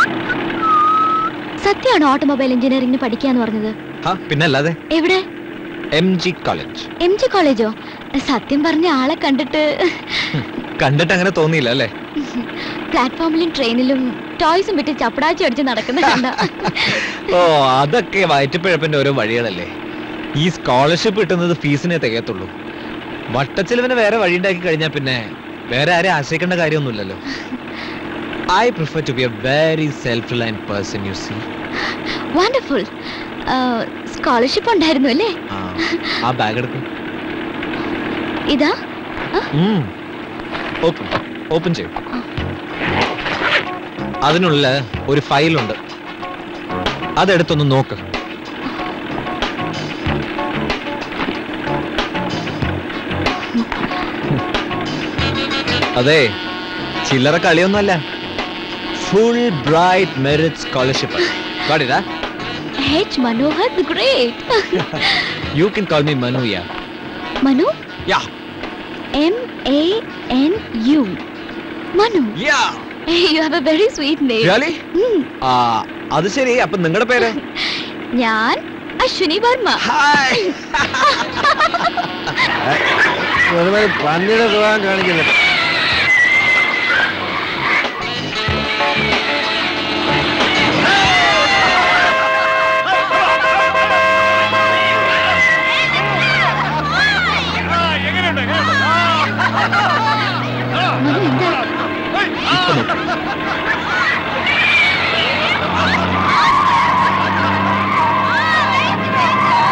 സത്യമാണോ ഓട്ടോമൊബൈൽ എഞ്ചിനീയറിംഗിന് പഠിക്കാന്ന് പറഞ്ഞത് ആ പിന്നല്ലാതെ എവിടെ M G college M G കോളേജോ സത്യം പറഞ്ഞ ആളെ കണ്ടിട്ട് കണ്ടിട്ട് അങ്ങനെ തോന്നിയില്ല അല്ലേ പ്ലാറ്റ്ഫോമിലും ട്രെയിനിലും ടോയ്സും വിറ്റ് ചപ്പടാച്ചി അടിച്ച് നടക്കുന്ന കണ്ട ഓ അതൊക്കെ വയറ്റിപ്പിഴപ്പിന്റെ ഓരോ വഴികളല്ലേ ഈ സ്കോളർഷിപ്പ് കിട്ടുന്നത് ഫീസിനെ തികയത്തുള്ളൂ വട്ടച്ചിലവിന് വേറെ വഴി ഉണ്ടാക്കി കഴിഞ്ഞാൽ പിന്നെ വേറെ ആരെ ആശ്രയിക്കേണ്ട കാര്യമൊന്നുമില്ലല്ലോ I prefer to be a very self reliant person you see wonderful scholarship ഉണ്ടായിരുന്നു അല്ലേ ആ ബാഗ് എടുക്കും ഇതാ ഓപ്പൺ ഓപ്പൺ ചെയ്യും അതിനുള്ള ഒരു ഫയലുണ്ട് അതെടുത്തൊന്ന് നോക്ക് അതെ ചില്ലറ കളിയൊന്നുമല്ല ഫുൾ ബ്രൈറ്റ് മെറിറ്റ് സ്കോളർഷിപ്പ് കാണിതാ H Manohar the great you can call me Manu yeah Manu yeah M A N U Manu yeah you have a very sweet name Really? ആ അത് ശരി അപ്പൊ നിങ്ങളുടെ പേര് ഞാൻ അശ്വിനി വർമ്മ വെറുതെ പന്നിയുടെ സ്വഭാവം കാണിക്കില്ല മനു എന്താ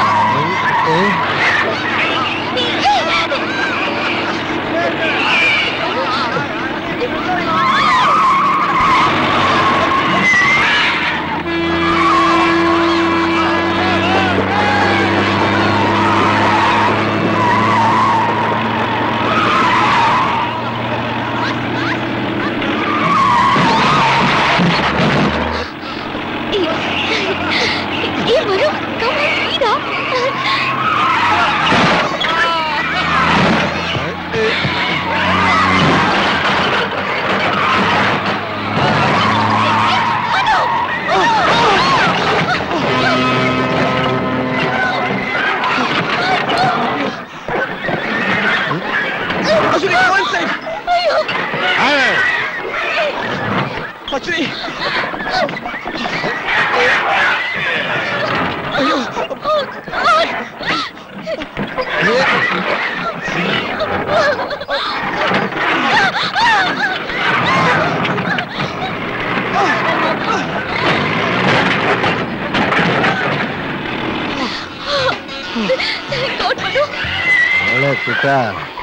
ഏ? മോളെ കുട്ടാ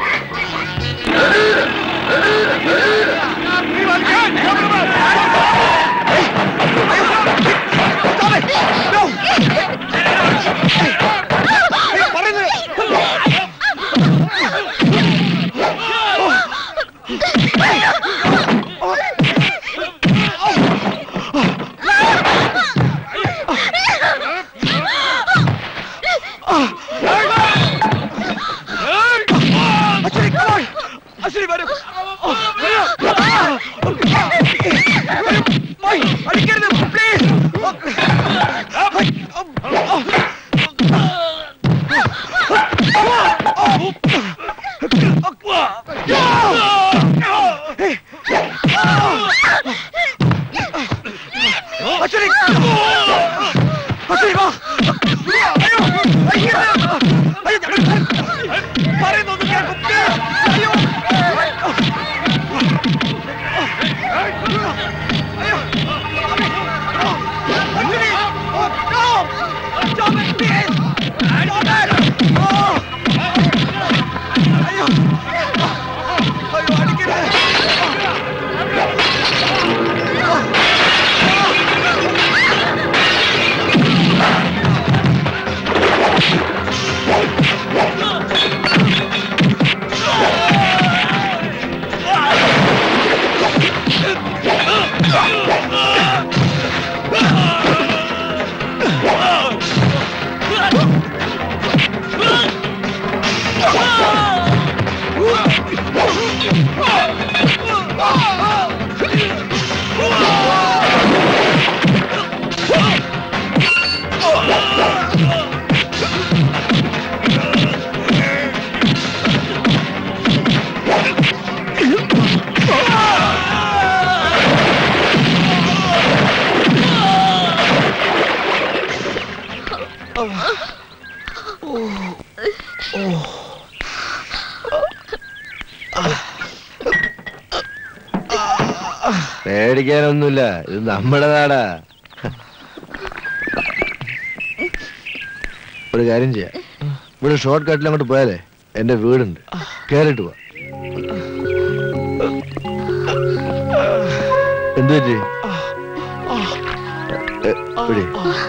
പേടിക്കാനൊന്നുമില്ല ഇത് നമ്മുടെ നാടാ ഒരു കാര്യം ചെയ്യാം ഇവിടെ ഷോർട്ട് കട്ടിൽ അങ്ങോട്ട് പോയാലേ എന്റെ വീടുണ്ട് കേറിട്ട് പോവാ എന്തു പറ്റി എ, ഇവിടെ.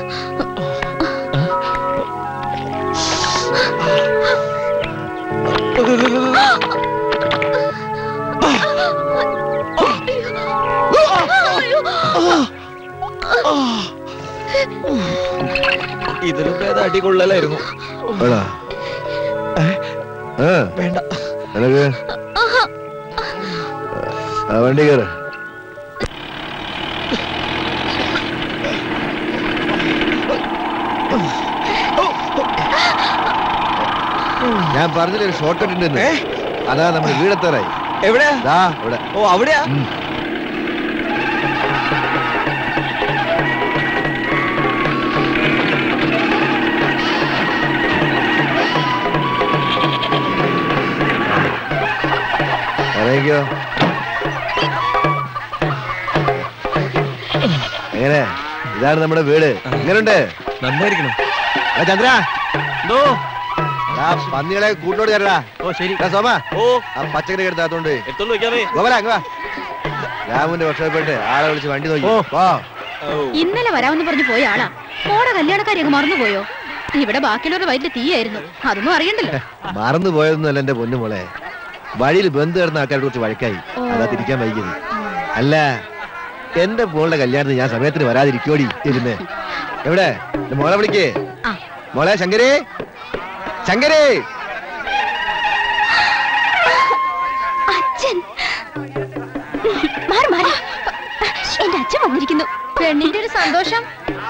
ഇതിലും ഭേദം അടി കൊള്ളലായിരുന്നു എവിടാ? ആ, വേണ്ട നിനക്ക് ആ വണ്ടി കയറ് ഞാൻ പറഞ്ഞില്ലേ ഒരു ഷോർട്ട് കട്ട് ഉണ്ടെന്ന് അതാ നമ്മുടെ വീടെത്താറായി എവിടെയാ ദാ ഇവിടെ ഓ അവിടെയാ ഉം. ഇറങ്ങിക്കോ എങ്ങനെ ഇതാണ് നമ്മുടെ വീട് എങ്ങനെയുണ്ട് നന്നായിരിക്കണം എടാ ചന്ദ്ര എന്തോ ആ പന്നികളെ കൂട്ടോട് കയറടാ ഓ ശരി എടാ സോമ ഓ ആ പച്ചക്കറി എടുത്താത്തോണ്ട് എടുത്തോണ്ട് വെക്കാമേ ഗോപല അങ്ങ് വാ രാമുന്റെ വർഷമായിട്ട് ആളെ വിളിച്ച് വണ്ടി നോക്കി ഓ. വാ ഇന്നലെ വരാമെന്ന് പറഞ്ഞു പോയ ആളാ മോടെ കല്യാണക്കാരി അങ്ങ് മറന്നുപോയോ ഇവിടെ ബാക്കിയുള്ളവരുടെ വയറ്റിൽ തീയായിരുന്നു അതൊന്നും അറിയണ്ടല്ലോ മറന്നു പോയതൊന്നുമല്ല എന്റെ പൊന്നു മോളെ വഴിയിൽ ബന്ധു കിടന്ന ആൾക്കാരെ കുറിച്ച് വഴക്കായി ഓ. അതാ തിരിക്കാൻ വൈകിയത് അല്ല എന്റെ മോളുടെ കല്യാണത്തിന് ഞാൻ സമയത്തിന് വരാതിരിക്കോടി ഇരുന്ന് എവിടെ എന്റെ മോളെ വിളിക്കേ ആ. മോളെ ശങ്കരേ ശങ്കരേ അച്ഛൻ മാറി മാറി എന്റെ അച്ഛൻ വന്നിരിക്കുന്നു പെണ്ണിന്റെ ഒരു സന്തോഷം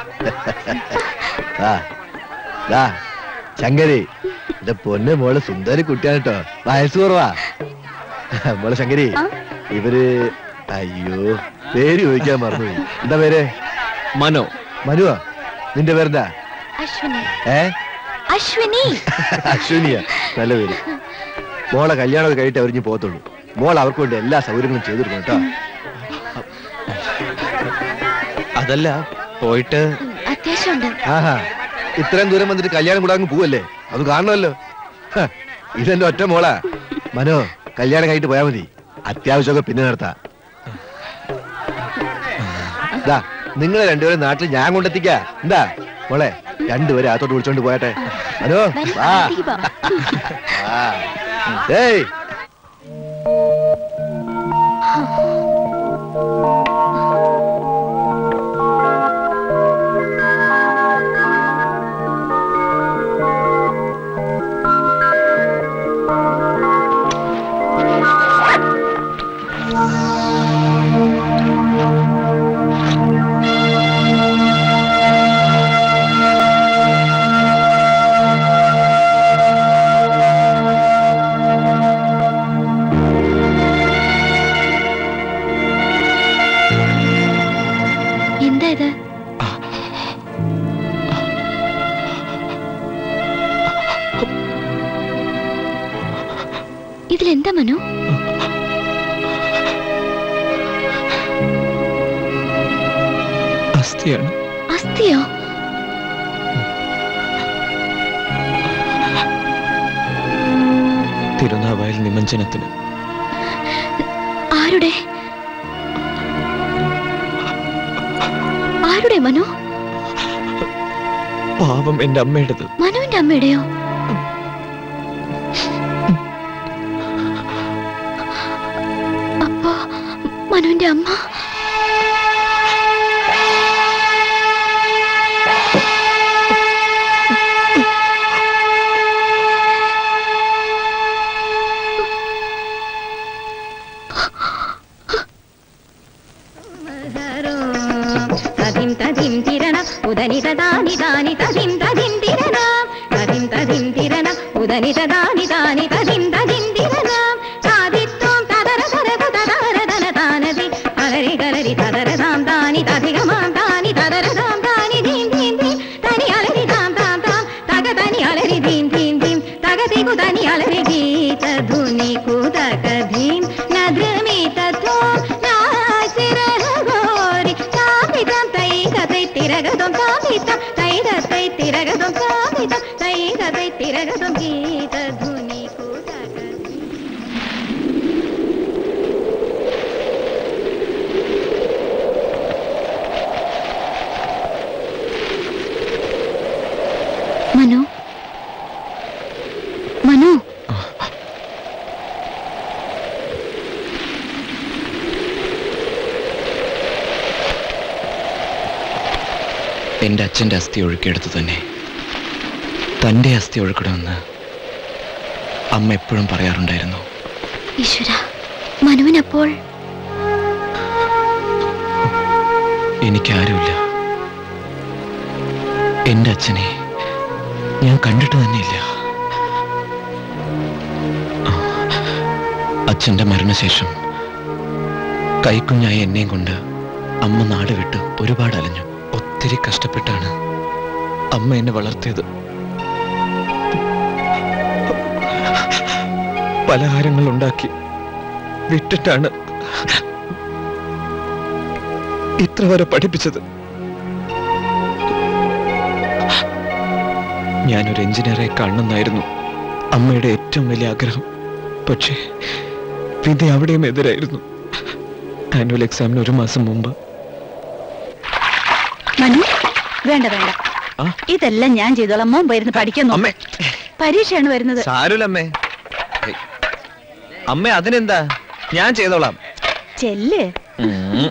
ആ ദാ ശങ്കരി എന്റെ പൊന്ന് മോള് സുന്ദരി കുട്ടിയാണ് കേട്ടോ വയസ്സ് കുറവാ മോളെ ശങ്കരി ആ? ഇവര് അയ്യോ പേര് ചോദിക്കാൻ മറന്നുപോയി എന്താ പേര് മനോ മനുവാ നിന്റെ പേരെന്താ അശ്വിനി ഏ അശ്വിനി അശ്വിനിയ നല്ല പേര് മോളെ കല്യാണം കഴിഞ്ഞിട്ട് അവരിഞ്ഞ് പോകത്തുള്ളൂ മോൾ അവർക്ക് വേണ്ടി എല്ലാ സൗകര്യങ്ങളും ചെയ്തു കൊടുക്കണം കേട്ടോ അതല്ല പോയിട്ട് അത്യാവശ്യമുണ്ട് ആഹാ ഇത്രയും ദൂരം വന്നിട്ട് കല്യാണം കൂടാങ്ങ് പോവല്ലേ അത് കാണണമല്ലോ ഹ, ഇതെന്റെ ഒറ്റ മോളാ മനോ കല്യാണം കഴിഞ്ഞിട്ട് പോയാ മതി അത്യാവശ്യമൊക്കെ പിന്നെ നടത്താം ദാ നിങ്ങളെ രണ്ടുപേരും നാട്ടിൽ ഞാൻ കൊണ്ടെത്തിക്കാ എന്താ മോളെ രണ്ടുപേരെ അകത്തോട്ട് വിളിച്ചോണ്ട് പോയട്ടെ മനോ വരൂ, വാ അകത്തേക്ക് പോവാം. ആ. ഏയ് എന്താ ഇത് ഇതിലെന്താ മനു അസ്ഥിയാണ് അസ്ഥിയോ തിരുനാവായിൽ നിമഞ്ജനത്തിന് ആരുടെ ആരുടെ മനു പാവം എന്റെ അമ്മയുടേത് മനുവിന്റെ അമ്മയുടെയോ അപ്പോ മനുവിന്റെ അമ്മ തതിം തതിം തിരണ ഉദനി തദാനി ദാനി തതിം തതിം തിരണ തതിം തതിം തിരണ ഉദനി തദാനി ദാനി തതിം തതിം തിരണ താദിത്വം തദര തദര തദര ദന താനതി അലരി ഗലരി തദര താം താനി തധികമാം താനി തദര താം താനി ദീം ദീം ദീം തനി അലരി താം താം താം തക തനി അലരി ദീം ദീം ദീം തക തികു തനി അലരി ഗീത ധുനി കുതക ധീം നദ്രമിത ത്വം നാസിരഹ ഗോരി താപിതം തൈകതൈ തിരഗതം താപിതം തൈകതൈ തിരഗതം താപിതം തൈകതൈ തിരഗതം ഗീത ധുനി കുതക മനു മനു എന്റെ അച്ഛന്റെ അസ്ഥി ഒഴുക്കിയെടുത്ത് തന്നെ തന്റെ അസ്ഥി ഒഴുക്കണമെന്ന് അമ്മ എപ്പോഴും പറയാറുണ്ടായിരുന്നു ഈശ്വര മനുവിനപ്പോൾ എനിക്കാരുമില്ല എന്റെ അച്ഛനെ ഞാൻ കണ്ടിട്ട് തന്നെയില്ല ആ, അച്ഛന്റെ മരണശേഷം കൈക്കുഞ്ഞായ എന്നെയും കൊണ്ട് അമ്മ നാട് വിട്ട് ഒരുപാട് അലഞ്ഞു ഒത്തിരി കഷ്ടപ്പെട്ടാണ് അമ്മ എന്നെ വളർത്തിയത് പലഹാരങ്ങൾ ഉണ്ടാക്കി വിട്ടിട്ടാണ് ഇത്ര വരെ പഠിപ്പിച്ചത് ഞാനൊരു എഞ്ചിനീയറെ കാണണമെന്നായിരുന്നു അമ്മയുടെ ഏറ്റവും വലിയ ആഗ്രഹം പക്ഷേ വിധി അവിടെയും എതിരായിരുന്നു ആനുവൽ എക്സാമിന് ഒരു മാസം മുമ്പ് മനു വേണ്ട വേണ്ട ആ? ഇതെല്ലാം ഞാൻ ചെയ്തോളാം മോൻ പോയിരുന്ന് പഠിക്കുന്നു അമ്മേ പരീക്ഷയാണ് വരുന്നത് സാരൂലമ്മേ ഹേയ്. അമ്മേ അതിനെന്താ ഞാൻ ചെയ്തോളാം ചെല്ല് ഉം.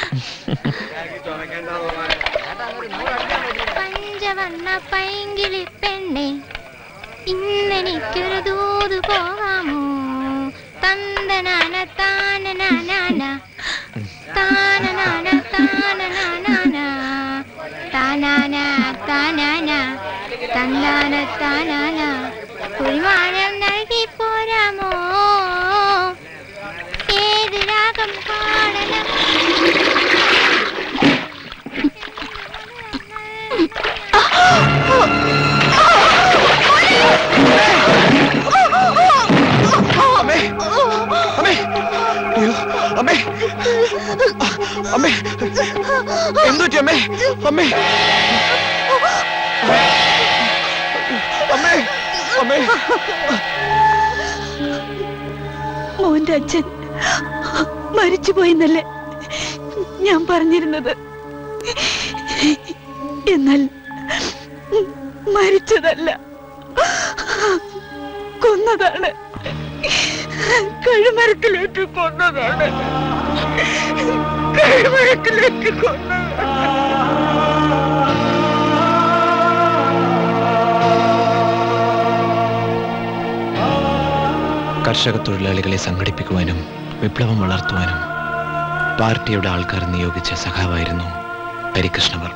പഞ്ചവർണ്ണ പൈങ്കിളി പെണ്ണെ ഇന്നെനിക്കൊരു ദൂത് പോകാമോ തന്തനാന താനനാന താനനാന താനനാന താനാന താനാന തന്താന താനാന കുഴിമാനം നൽകി പോരാമോ ഏത് രാഗം പാടണം എന്ത് പറ്റി അമ്മേ അമ്മേ അമ്മേ അമ്മേ മോന്റെ അച്ഛൻ മരിച്ചുപോയിന്നല്ലേ ഞാൻ പറഞ്ഞിരുന്നത് എന്നാൽ മരിച്ചതല്ല കൊന്നതാണ് കഴിമരത്തിലേക്ക് കൊന്നതാണ് കഴിമരത്തിലേക്ക് കൊന്നതാണ് കർഷക തൊഴിലാളികളെ സംഘടിപ്പിക്കുവാനും വിപ്ലവം വളർത്തുവാനും പാർട്ടിയുടെ ആൾക്കാർ നിയോഗിച്ച സഖാവായിരുന്നു ഹരികൃഷ്ണവർമ്മ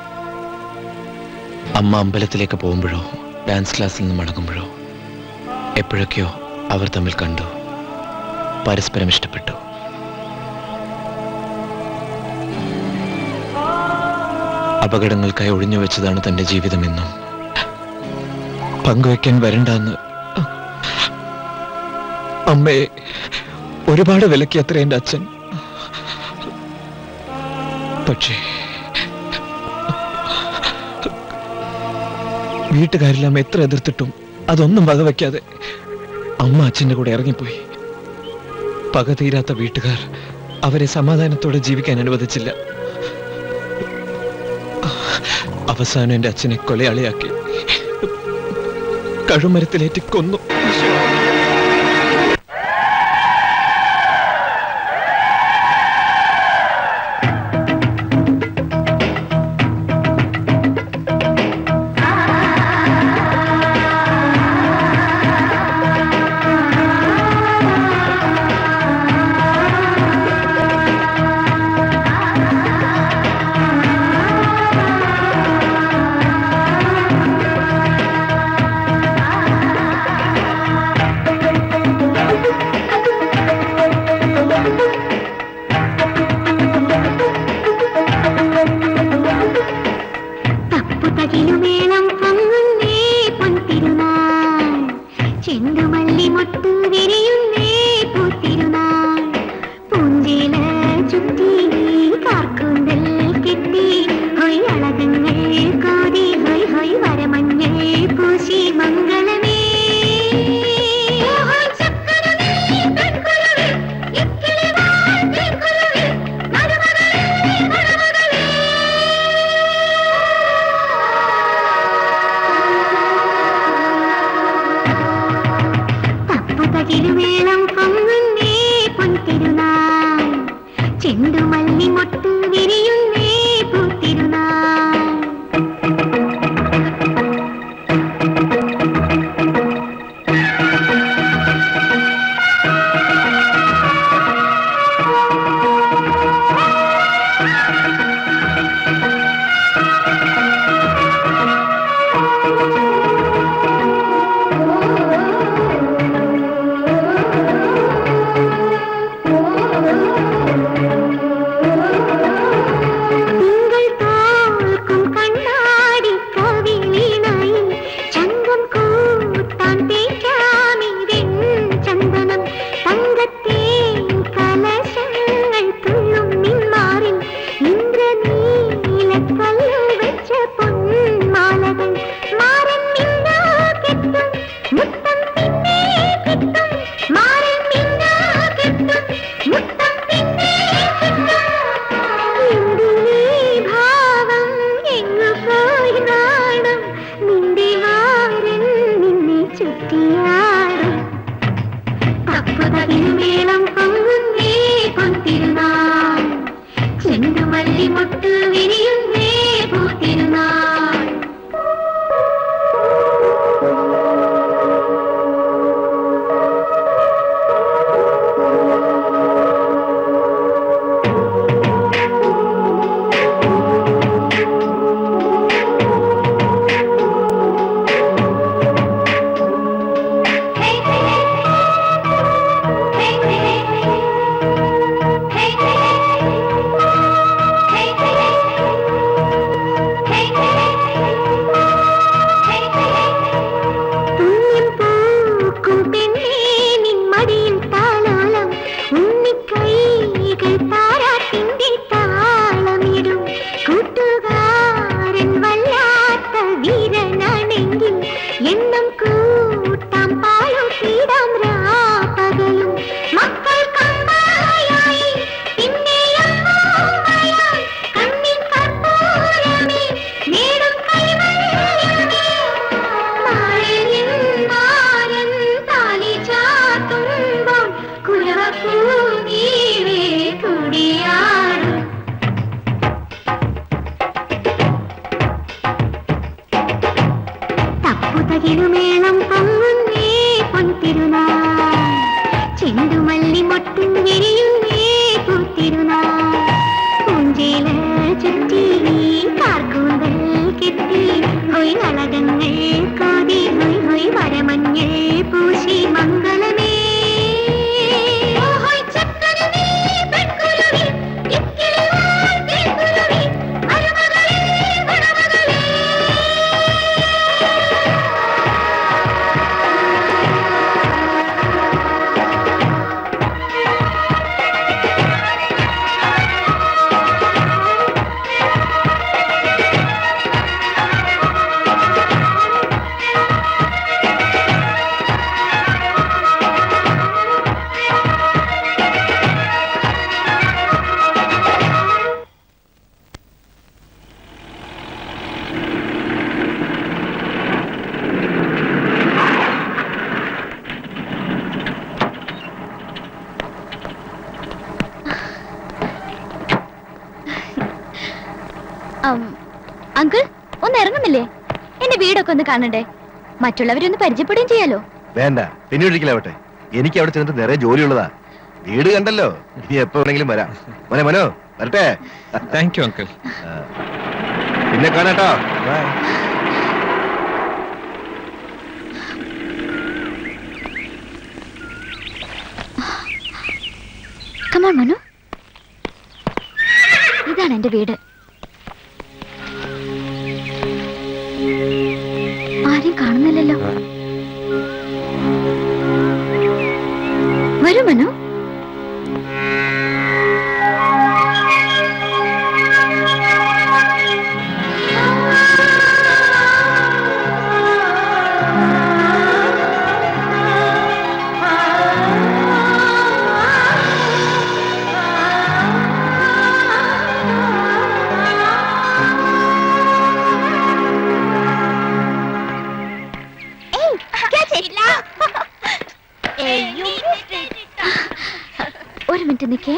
അമ്മ അമ്പലത്തിലേക്ക് പോകുമ്പോഴോ ഡാൻസ് ക്ലാസ്സിൽ നിന്ന് മടങ്ങുമ്പോഴോ എപ്പോഴൊക്കെയോ അവർ തമ്മിൽ കണ്ടു പരസ്പരം ഇഷ്ടപ്പെട്ടു അപകടങ്ങൾക്കായി ഒഴിഞ്ഞു വെച്ചതാണ് തന്റെ ജീവിതമെന്നും പങ്കുവെക്കാൻ വരണ്ടെന്ന് അമ്മയെ ഒരുപാട് വിലക്കി അത്ര എന്റെ അച്ഛൻ പക്ഷേ വീട്ടുകാരെല്ലാം എത്ര എതിർത്തിട്ടും അതൊന്നും വകവയ്ക്കാതെ അമ്മ അച്ഛന്റെ കൂടെ ഇറങ്ങിപ്പോയി പക തീരാത്ത വീട്ടുകാർ അവരെ സമാധാനത്തോടെ ജീവിക്കാൻ അനുവദിച്ചില്ല അവസാനം എന്റെ അച്ഛനെ കൊലയാളിയാക്കി കഴുമരത്തിലേറ്റി കൊന്നു തപ്പു തകിലുമേളം പൊങ്ങുന്നേ പൊൻതിരുനാൾ ചെണ്ടുമല്ലി മൊട്ടു വിരിയുന്നേ പൂത്തിരുനാൾ പൂഞ്ചേല ചുറ്റി കാർക്കൂന്തൽ കെട്ടി ഹൊയ് അളകങ്ങൾ കോതി ഹൊയ് ഹൊയ് വരമഞ്ഞൾ പൂശി മംഗളമേ ഹൊയ് ചക്കരമേ പെൺകുലവേ, ഇക്കിളിവാൽ പെൺകുലവേ, മരുമകളേ, മരുമകളേ. തപ്പുതകിലുമേളം പൊങ്ങുന്നേ പൊൻതിരുനാൾ ചെണ്ടുമല്ലി മൊട്ടു വിരിയുന്നേ പൂത്തിരുനാൾ Oh അങ്കിൾ ഒന്ന് ഇറങ്ങുന്നില്ലേ എന്റെ വീടൊക്കെ ഒന്ന് കാണണ്ടേ മറ്റുള്ളവരൊന്ന് പരിചയപ്പെടുകയും ചെയ്യാലോ വേണ്ട പിന്നെ ഒരിക്കലാവട്ടെ എനിക്ക് അവിടെ ചെന്നിട്ട് നിറയെ ജോലിയുള്ളതാ വീട് കണ്ടല്ലോ ഇനി എപ്പോ വേണമെങ്കിലും വരാം മോനെ മനോ വരട്ടെ താങ്ക് യു അങ്കിൾ പിന്നെ കാണാട്ടോ ബൈ കമോൺ മനു ഇതാണ് എന്റെ വീട് ആരും കാണുന്നില്ലല്ലോ വരൂ മനു ഒരു മിനിറ്റ് നിക്കേ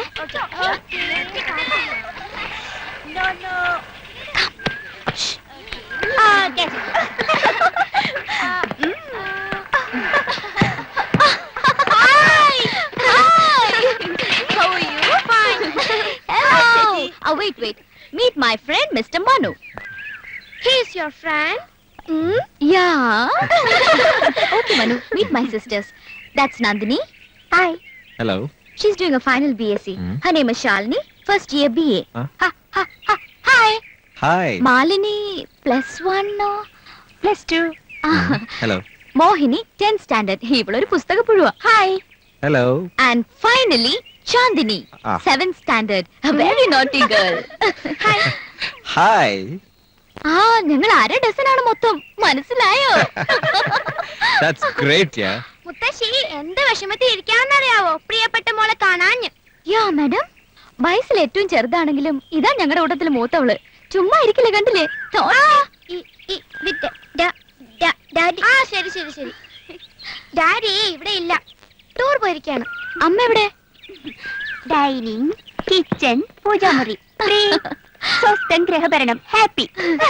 Hello. Oh, wait, wait. Meet my friend, Mr. Manu. He's your friend? Mm? Yeah. okay, Manu. Meet my sisters. That's Nandini. Hi. Hello She's doing a final BSc. Hmm. Her name is Shalini. First year BA. Huh? Ha, ha, ha. Hi. Hi Malini, plus one or plus two? Ah, hello Mohini, 10th standard. ഇവളൊരു പുസ്തക പുഴുവ hi hello and finally Chandini Ah. Seventh standard very naughty girl hi hi ആ ഞങ്ങൾ അര ഡസനാണ് മൊത്തം മനസ്സിലായോ that's great യാ മുത്തശ്ശി എന്ത് വിഷമത്തിൽ ഇരിക്കാന്നറിയാവോ പ്രിയപ്പെട്ട മോളെ കാണാഞ്ഞ് യാ മാഡം വയസ്സിൽ ഏറ്റവും ചെറുതാണെങ്കിലും ഇതാ ഞങ്ങളുടെ കൂട്ടത്തിൽ മൂത്തവള് ചുമ്മാ ഇരിക്കില്ല കണ്ടില്ലേ ആ ശരി ശരി ശരി ഡാഡി ഇവിടെ ഇല്ല ടൂർ പോയിരിക്കാണ് അമ്മ എവിടെ ഡൈനിങ് കിച്ചൺ പൂജാമുറി സ്വസ്ഥൻ ഗ്രഹഭരണം ഹാപ്പി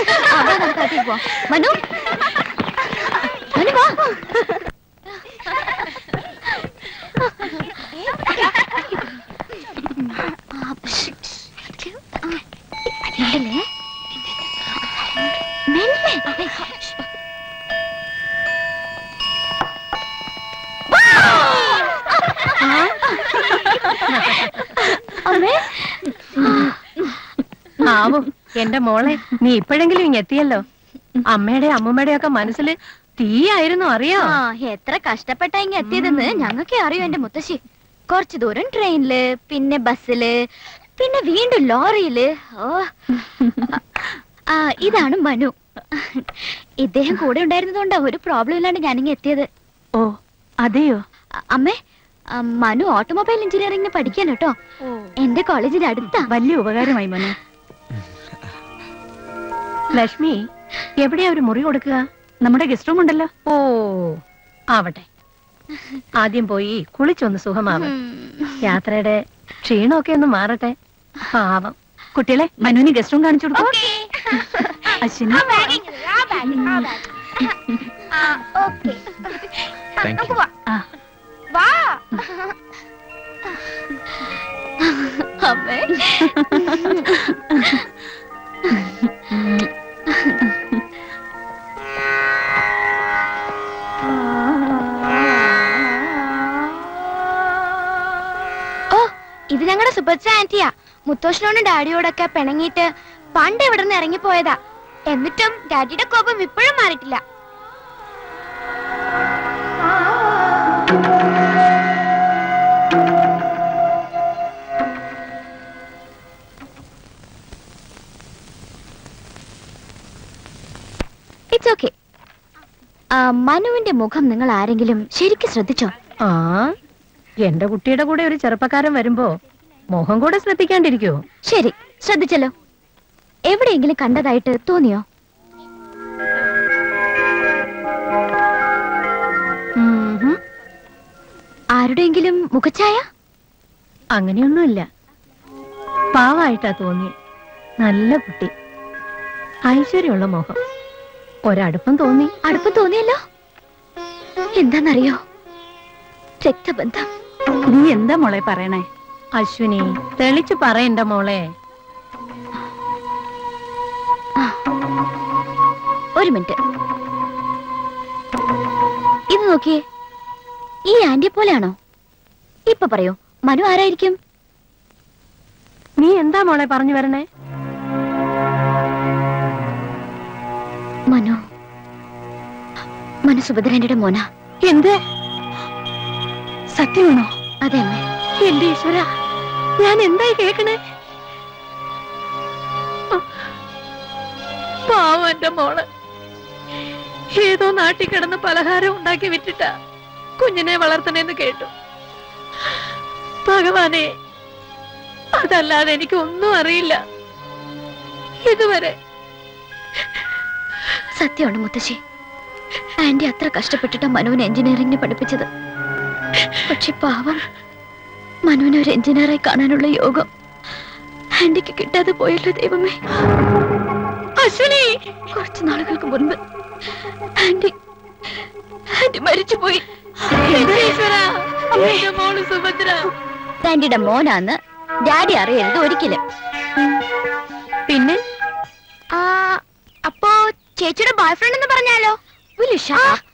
മനു മനു വാ മെല്ലെ മെല്ലെ അമ്മേ ആവോ എന്റെ മോളെ നീ ഇപ്പോഴെങ്കിലും ഇങ്ങ് എത്തിയല്ലോ അമ്മയുടെ അമ്മൂമ്മയുടെ ഒക്കെ മനസ്സിൽ തീയായിരുന്നു അറിയോ ആ എത്ര കഷ്ടപ്പെട്ടാ ഇങ്ങ എത്തിയതെന്ന് ഞങ്ങൾക്കേ അറിയൂ എന്റെ മുത്തശ്ശി കുറച്ചു ദൂരം ട്രെയിനില് പിന്നെ ബസ്സില് പിന്നെ വീണ്ടും ലോറിയില് ഓ ആ ഇതാണ് മനു ഇദ്ദേഹം കൂടെ ഉണ്ടായിരുന്നതുകൊണ്ടാ ഒരു പ്രോബ്ലം ഇല്ലാണ്ട് ഞാനിങ്ങ എത്തിയത് ഓ അതെയോ അ- അമ്മേ ആ, മനു ഓട്ടോമൊബൈൽ എഞ്ചിനീയറിംഗിന് പഠിക്കാൻ കേട്ടോ എന്റെ കോളേജിന്റെ അടുത്താ വലിയ ഉപകാരമായി മോനെ ലക്ഷ്മി എവിടെയാ ഒരു മുറി കൊടുക്കുക നമ്മുടെ ഗസ്റ്റ് റൂം ഉണ്ടല്ലോ ഓ ആവട്ടെ ആദ്യം പോയി കുളിച്ചൊന്ന് സുഖമാവും യാത്രയുടെ ക്ഷീണമൊക്കെ ഒന്ന് മാറട്ടെ പാവം കുട്ടികളെ മനുവിന് ഗസ്റ്റ് റൂം കാണിച്ചു കൊടുക്കും അശ്വിനി താങ്ക് യു ആ അമ്മേ ഓ ഇത് ഞങ്ങളുടെ സുഭദ്ര ആന്റിയാ മുത്തോഷനോടും ഡാഡിയോടൊക്കെ പിണങ്ങിയിട്ട് പണ്ട് ഇവിടെ നിന്ന് ഇറങ്ങിപ്പോയതാ എന്നിട്ടും ഡാഡിയുടെ കോപം ഇപ്പോഴും മാറിയിട്ടില്ല ഇറ്റ്സ് ഓക്കെ മനുവിന്റെ മുഖം നിങ്ങൾ ആരെങ്കിലും ശരിക്കും ശ്രദ്ധിച്ചോ ആ എന്റെ കുട്ടിയുടെ കൂടെ ഒരു ചെറുപ്പക്കാരൻ വരുമ്പോ മുഖം കൂടെ ശ്രദ്ധിക്കാണ്ടിരിക്കുവോ ശരി ശ്രദ്ധിച്ചല്ലോ എവിടെയെങ്കിലും കണ്ടതായിട്ട് തോന്നിയോ ഉംഹും. ആരുടെയെങ്കിലും മുഖഛായ അങ്ങനെയൊന്നുമില്ല പാവായിട്ടാ തോന്നി നല്ല കുട്ടി ഐശ്വര്യമുള്ള മുഖം ഒരടുപ്പം തോന്നി അടുപ്പം തോന്നിയല്ലോ എന്താന്നറിയോ രക്തബന്ധം നീ എന്താ മോളെ പറയണേ അശ്വിനി തെളിച്ചു പറയണ്ട മോളെ ഒരു മിനിറ്റ് ഇത് നോക്കിയേ ഈ ആന്റിയെ പോലെയാണോ ഇപ്പൊ പറയൂ മനു ആരായിരിക്കും നീ എന്താ മോളെ പറഞ്ഞു വരണേ മനു മനു സുഭദ്രന്റെ മോന എന്ത് സത്യമാണോ അതെ അമ്മേ എന്റെ ഈശ്വര ഞാൻ എന്തായി കേക്കണേ പാവം എന്റെ മോള് ഏതോ നാട്ടിൽ കിടന്ന് പലഹാരം ഉണ്ടാക്കി വിറ്റിട്ട കുഞ്ഞിനെ വളർത്തണേന്ന് കേട്ടു ഭഗവാനെ അതല്ലാതെ എനിക്ക് ഒന്നും അറിയില്ല ഇതുവരെ സത്യമാണ് മുത്തശ്ശി ആന്റി അത്ര കഷ്ടപ്പെട്ടിട്ട് മനുവിനെ എഞ്ചിനീയറിംഗിന് പഠിപ്പിച്ചത് പക്ഷെ പാവം മനുവിനെ ഒരു എഞ്ചിനീയറായി കാണാനുള്ള യോഗം ആന്റിക്ക് കിട്ടാതെ പോയല്ലോ ദൈവമേ അശ്വിനി കുറച്ച് നാളുകൾക്ക് മുൻപ് ആന്റി ആന്റി മരിച്ചുപോയി എന്റെ ഈശ്വര എന്റെ മോള് സുഭദ്ര ആന്റിയുടെ മോനാന്ന് ഡാഡി അറിയരുത് ഒരിക്കലും പിന്നെ ആ അപ്പോ ചേച്ചിയുടെ ബോയ് ഫ്രണ്ട് എന്ന് പറഞ്ഞാലോ വിലുഷ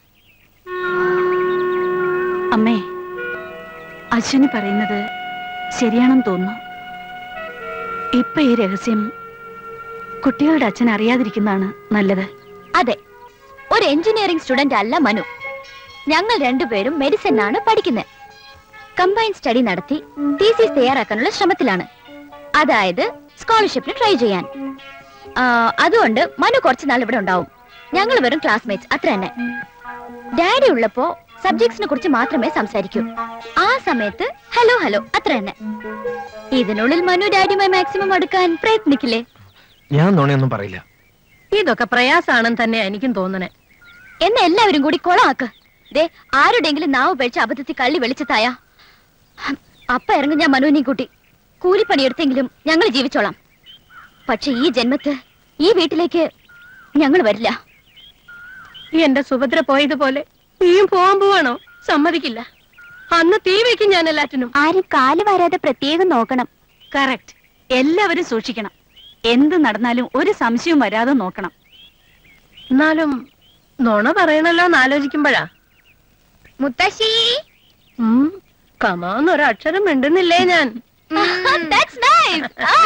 അമ്മേ അശ്വിനി പറയുന്നത് ശരിയാണെന്ന് തോന്നുന്നു ഇപ്പൊ ഈ രഹസ്യം കുട്ടികളുടെ അച്ഛൻ അറിയാതിരിക്കുന്നതാണ് നല്ലത് അതെ ഒരു എഞ്ചിനീയറിംഗ് സ്റ്റുഡന്റ് അല്ല മനു ഞങ്ങൾ രണ്ടുപേരും മെഡിസിൻ ആണ് പഠിക്കുന്നത് കമ്പൈൻ സ്റ്റഡി നടത്തി തീസിസ് തയ്യാറാക്കാനുള്ള ശ്രമത്തിലാണ് അതായത് സ്കോളർഷിപ്പിന് ട്രൈ ചെയ്യാൻ ആ, അതുകൊണ്ട് മനു കുറച്ച് നാൾ ഇവിടെ ഉണ്ടാവും ഞങ്ങൾ വെറും ക്ലാസ്മേറ്റ്സ് അത്ര തന്നെ ഡാഡി ഉള്ളപ്പോ സബ്ജക്ട്സിനെ കുറിച്ച് മാത്രമേ സംസാരിക്കൂ ആ സമയത്ത് ഹലോ ഹലോ അത്ര തന്നെ ഇതിനുള്ളിൽ മനു ഡാഡിയുമായി മാക്സിമം അടുക്കാൻ പ്രയത്നിക്കില്ലേ ഞാൻ നുണയൊന്നും പറയില്ല ഇതൊക്കെ പ്രയാസാണെന്ന് തന്നെയാ എനിക്കും തോന്നണേ എന്നെ എല്ലാവരും കൂടി കൊളാക്ക് ദേ ആരുടെങ്കിലും നാവ് പഴിച്ച് അബദ്ധത്തിൽ കള്ളി വെളിച്ചത്തായ അപ്പ ഇറങ്ങും ഞാൻ മനുവിനെയും കൂട്ടി കൂലിപ്പണിയെടുത്തെങ്കിലും ഞങ്ങൾ ജീവിച്ചോളാം പക്ഷെ ഈ ജന്മത്ത് ഈ വീട്ടിലേക്ക് ഞങ്ങൾ വരില്ല എന്റെ സുഭദ്ര പോയതുപോലെ നീയും പോവാൻ പോവാണോ സമ്മതിക്കില്ല അന്ന് തീ വെക്കും ഞാൻ എല്ലാറ്റിനും ആരും കാല് വരാതെ പ്രത്യേകം നോക്കണം കറക്റ്റ് എല്ലാവരും സൂക്ഷിക്കണം എന്ത് നടന്നാലും ഒരു സംശയവും വരാതെ നോക്കണം എന്നാലും നുണ പറയണല്ലോ എന്ന് ആലോചിക്കുമ്പോഴാ മുത്തശ്ശി ഉം, കമാന്നൊരു അക്ഷരം മിണ്ടുന്നില്ലേ ഞാൻ That's nice.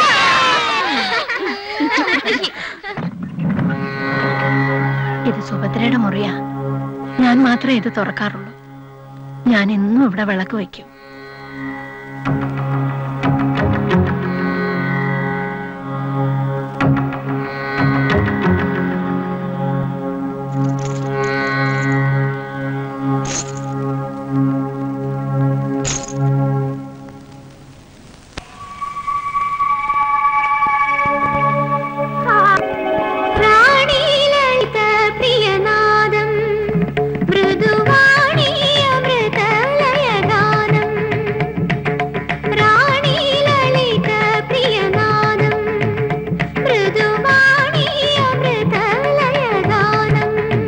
ഇത് സുഭദ്രയുടെ മുറിയാ ഞാൻ മാത്രമേ ഇത് തുറക്കാറുള്ളൂ ഞാൻ എന്നും ഇവിടെ വിളക്ക് വയ്ക്കും പ്രാണീലളിത പ്രിയനാദം മൃദുവാണി അമൃതലയഗാനം പ്രാണീലളിത പ്രിയനാദം മൃദുവാണി അമൃതലയഗാനം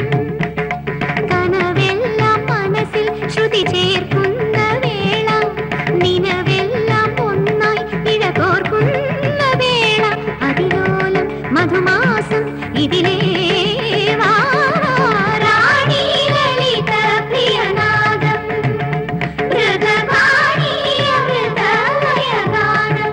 കനവെല്ലാം മനസ്സിൽ ശ്രുതി ചേർക്കുന്ന വേള നിനവെല്ലാം ഒന്നായി ഇഴകോർക്കുന്ന വേള അതിലോലം മധുമാസം ഇതിലേ വാ. റാണി ലളിത പ്രിയനാദം മൃഗവാണി അമൃതലയഗാനം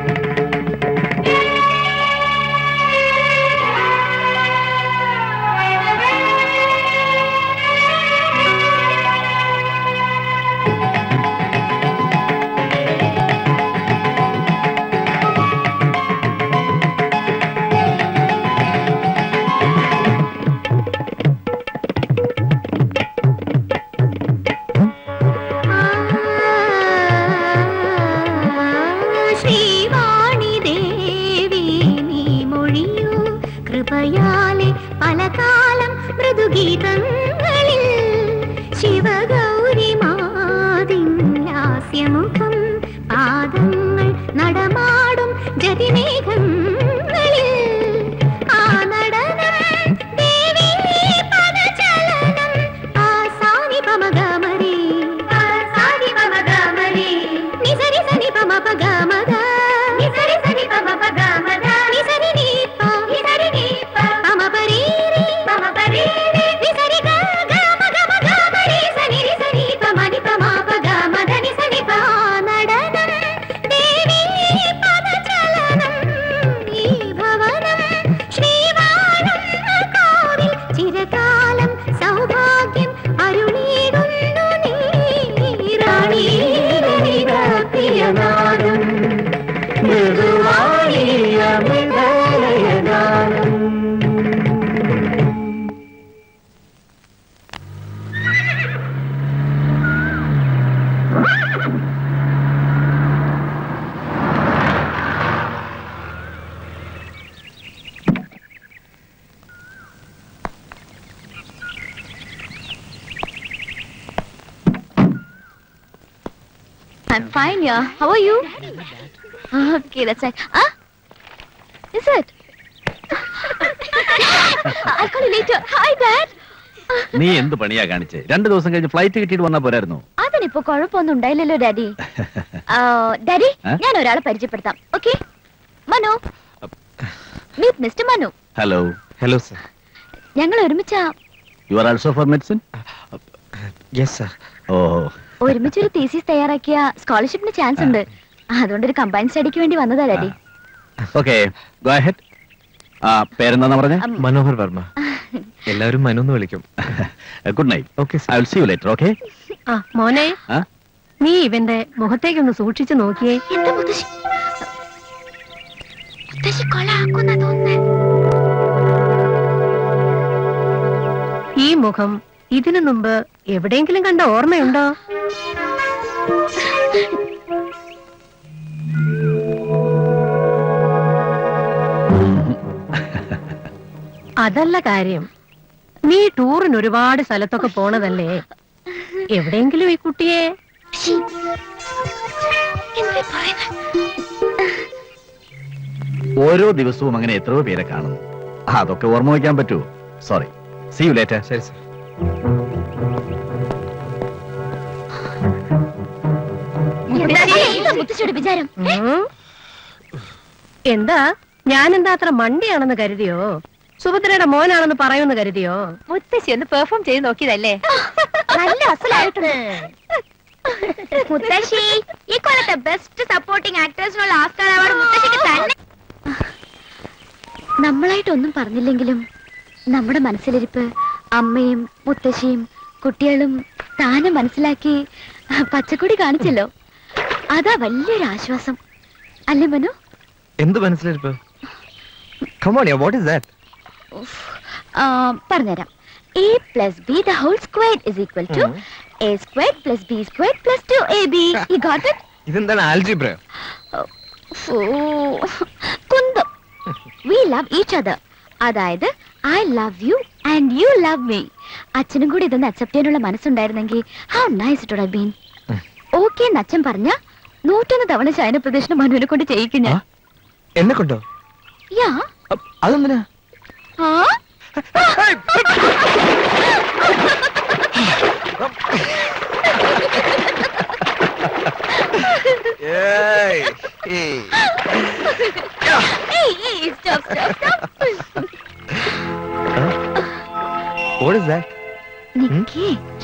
ശ്രീവാണി ദേവി നീ മൊഴിയൂ കൃപയാലെ പലകാലം മൃദുഗീതങ്ങളിൽ ശിവഗൗരി മാതിന്യാസ്യമുഖം പാദങ്ങൾ നടമാടും ജതിമേഘങ്ങളിൽ ആ നട I'm fine, yeah. How are you? Okay, that's right. Ah? Is it? I'll call you later. Hi, Dad. നീ എന്ത് പണിയാ കാണിച്ചേ രണ്ടു ദിവസം കഴിഞ്ഞ് ഫ്ലൈറ്റ് കിട്ടിയിട്ട് വന്നാ പോരായിരുന്നു അതിനിപ്പോ കുഴപ്പമൊന്നും ഉണ്ടായില്ലല്ലോ ഡാഡി ഡാഡി ഏ? ഞാൻ ഒരാളെ പരിചയപ്പെടുത്താം okay Manu meet mister Manu hello hello sir ഞങ്ങൾ ഒരുമിച്ചാ you are also for medicine yes sir oh ഒരുമിച്ചൊരു തീസിസ് തയ്യാറാക്കിയ സ്കോളർഷിപ്പിന് ചാൻസ് ഉണ്ട് അതുകൊണ്ട് ഒരു കമ്പൈൻ സ്റ്റഡിക്ക് വേണ്ടി വന്നതാ ഡാഡി ഓക്കെ ഗോ ഹെഡ് ആ പേരെന്താ പറഞ്ഞേ മനോഹർ വർമ്മ എല്ലാവരും മനു എന്ന് വിളിക്കും good night okay I will see you later okay ആ മോനെ ആ? നീ ഇവന്റെ മുഖത്തേക്കൊന്ന് സൂക്ഷിച്ചു നോക്കിയേ എന്താ മുത്തശ്ശി മുത്തശ്ശി കൊളാക്കുന്ന തോന്നുന്നേ ഈ മുഖം ഇതിനു മുമ്പ് എവിടെയെങ്കിലും കണ്ട ഓർമ്മയുണ്ടോ അതല്ല കാര്യം നീ ടൂറിന് ഒരുപാട് സ്ഥലത്തൊക്കെ പോണതല്ലേ എവിടെയെങ്കിലും ഈ കുട്ടിയെ എന്താ പറയുന്നത് ഓരോ ദിവസവും അങ്ങനെ എത്രയോ പേരെ കാണുന്നു അതൊക്കെ ഓർമ്മ വയ്ക്കാൻ പറ്റുമോ സോറി സീ യു ലേറ്റർ ശരി സർ മുത്തശ്ശി, എന്താ മുത്തശ്ശിയുടെ വിചാരം ഉം. എന്താ ഞാനെന്താ അത്ര മണ്ടിയാണെന്ന് കരുതിയോ സുഭദ്രയുടെ മോനാണെന്ന് പറയുമെന്ന് കരുതിയോ മുത്തശ്ശി ഒന്ന് പെർഫോം ചെയ്ത് നോക്കിയതല്ലേ നല്ല അസലായിട്ടുണ്ട് മുത്തശ്ശി ഈ കൊല്ലത്തെ ബെസ്റ്റ് സപ്പോർട്ടിംഗ് ആക്ടേഴ്സിനുള്ള ഓസ്കാർ അവാർഡ് മുത്തശ്ശിക്ക് തന്നെ നമ്മളായിട്ടൊന്നും പറഞ്ഞില്ലെങ്കിലും നമ്മുടെ മനസ്സിലിരിപ്പ് അമ്മയും മുത്തശ്ശിയും കുട്ടികളും താനെ മനസ്സിലാക്കി പച്ചക്കൊടി കാണിച്ചല്ലോ അതാ വലിയൊരു ആശ്വാസം അല്ലേ മനു എന്ത് മനസ്സിലിരിപ്പ് കമോൺ വാട്ട് ഇസ് ദാറ്റ് ഉഫ്. ആ, പറഞ്ഞുതരാം A plus B the whole squared is equal to A squared plus B squared plus two A B you got it ഇതെന്താണ് ആൽജിബ്ര കുന്തം വി ലവ് ഈച്ച് അതർ അതായത് I love you and you love me അച്ഛനും കൂടി ഇതൊന്ന് accept ചെയ്യാനുള്ള മനസ്സുണ്ടായിരുന്നെങ്കിൽ how nice it would been okay എന്ന് അച്ഛൻ പറഞ്ഞ നൂറ്റൊന്ന് തവണ ശയന പ്രദർശനം മനുവിനെ കൊണ്ട് ചെയ്യിക്കും ഞാൻ എന്നെ കൊണ്ടോ യാ അ- അതെന്തിനാ ആ ഏയ്, ഏയ്. ഏയ്, ഏയ്, stop, stop, stop. What is that? നിക്കേ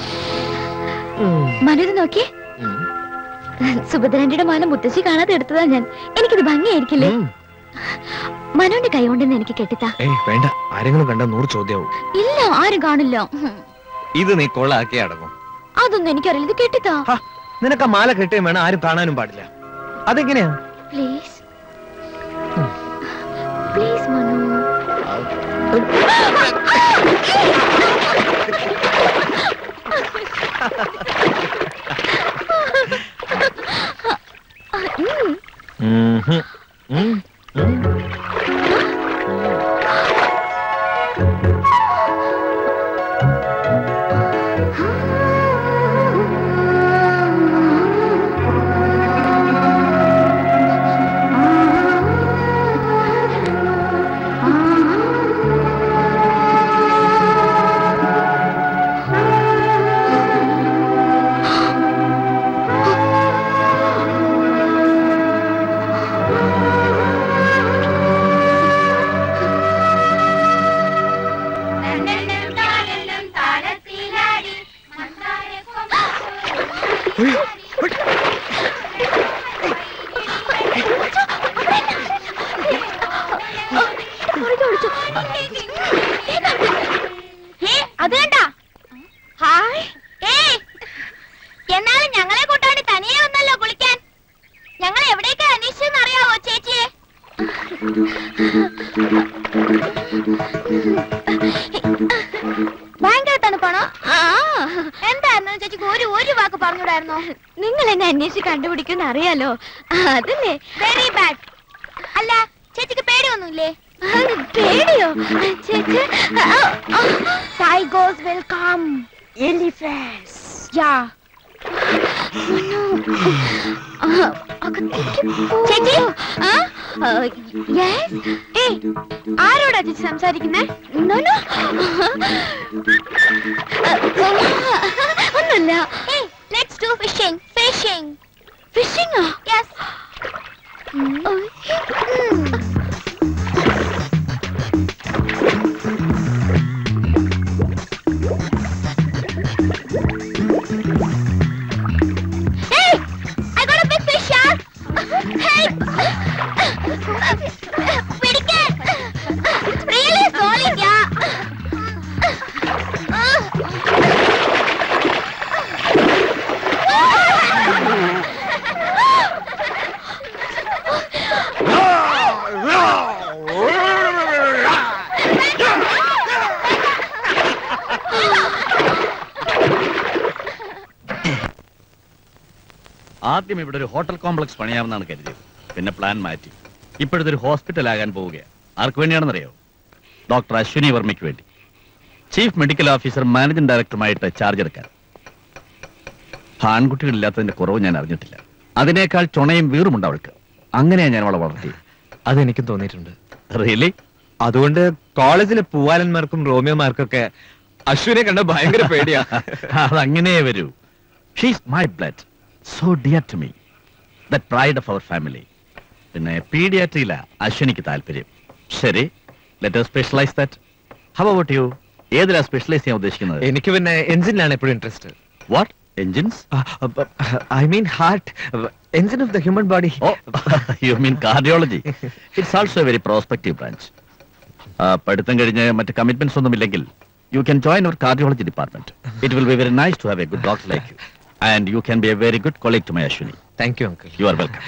മനു നോക്കി സുഭദ്രാന്റിയുടെ മാല മുത്തശ്ശി കാണാതെ എടുത്തതാ ഞാൻ എനിക്കിത് ഭംഗിയായിരിക്കില്ലേ ഉം. മനുവിന്റെ കൈ കൊണ്ടെന്ന് എനിക്ക് കെട്ടിത്താ ഏയ് വേണ്ട ആരെങ്കിലും കണ്ട നൂറ് ചോദ്യാവും ഇല്ല ആരും കാണില്ല ഹും. ഇത് നീ കൊള്ളാക്കി അടങ്ങും അതൊന്നും എനിക്കറിയില്ല ഇത് കെട്ടിത്താ ഹാ, നിനക്ക് ആ മാല കെട്ടുകയും വേണം ആരും കാണാനും പാടില്ല അതെങ്ങനെയാ പ്ലീസ് പ്ലീസ് മനു ഉം ഹും. ഉം. ഉം. അത് കണ്ട ഹായ് ഏയ് എന്നാലും ഞങ്ങളെ കൂട്ടാണ്ട് തനിയെ വന്നല്ലോ കുളിക്കാൻ ഞങ്ങൾ എവിടേക്കാ അന്വേഷിച്ചെന്ന് അറിയാവോ ചേച്ചിയെ ഭയങ്കര തണുപ്പാണോ എന്തായിരുന്നു ചേച്ചിക്ക് ഒരു ഒരു വാക്ക് പറഞ്ഞൂടായിരുന്നോ നിങ്ങൾ എന്നെ അന്വേഷിച്ച് കണ്ടുപിടിക്കുന്ന അറിയാലോ അതല്ലേ വെരി ബാഡ് അല്ല ചേച്ചിക്ക് പേടിയൊന്നുമില്ലേ പേടിയോ ചേച്ചി tigers will come elephants yeah ചേച്ചി യെസ് ഏയ് ആരോടാ ചേച്ചി സംസാരിക്കുന്നേ ഒന്നുമില്ല ഏയ് let's do fishing fishing fishing yes Hey! I got a big fish, shark! Help! പിടിക്കാൻ! Really sorry, yeah. ആദ്യം ഇവിടെ ഒരു ഹോട്ടൽ കോംപ്ലക്സ് പണിയാമെന്നാണ് കരുതിയത് പിന്നെ പ്ലാൻ മാറ്റി ഇപ്പോഴത്തെ ഒരു ഹോസ്പിറ്റൽ ആകാൻ പോവുകയാണ് ആർക്ക് വേണ്ടിയാണെന്നറിയോ ഡോക്ടർ അശ്വിനി വർമ്മയ്ക്ക് വേണ്ടി ചീഫ് മെഡിക്കൽ ഓഫീസർ മാനേജിംഗ് ഡയറക്ടറുമായിട്ട് ചാർജ് എടുക്കാൻ ആൺകുട്ടികളില്ലാത്തതിന്റെ കുറവ് ഞാൻ അറിഞ്ഞിട്ടില്ല അതിനേക്കാൾ ചുണയും വീറുമുണ്ട് അവൾക്ക് അങ്ങനെയാ ഞാൻ അവളെ വളർത്തി അതെനിക്കും തോന്നിയിട്ടുണ്ട് റിയലി അതുകൊണ്ട് കോളേജിലെ പൂവാലന്മാർക്കും റോമിയോമാർക്കൊക്കെ അശ്വിനെ കണ്ട ഭയങ്കര പേടിയാ അതങ്ങനെ വരൂ she's my blood so dear to me the pride of our family പിന്നെ പീഡിയാട്രിയില അശ്വിനിക്ക് താല്പര്യം ശരി let specialise that how about you ഏതിലാ സ്പെഷ്യലൈസ് ചെയ്യാൻ ഉദ്ദേശിക്കുന്നത് എനിക്ക് പിന്നെ എഞ്ചിനിലാണ് എപ്പോഴും interest what engines I mean heart engine of the human body you mean cardiology it's also very prospective branch പഠിത്തം കഴിഞ്ഞ് മറ്റ് കമ്മിറ്റ്മെന്റ്സ് ഒന്നും ഇല്ലെങ്കിൽ you can join our cardiology department it will be very nice to have a good doctor like you and you can be a very good colleague to my Ashwini thank you uncle you are welcome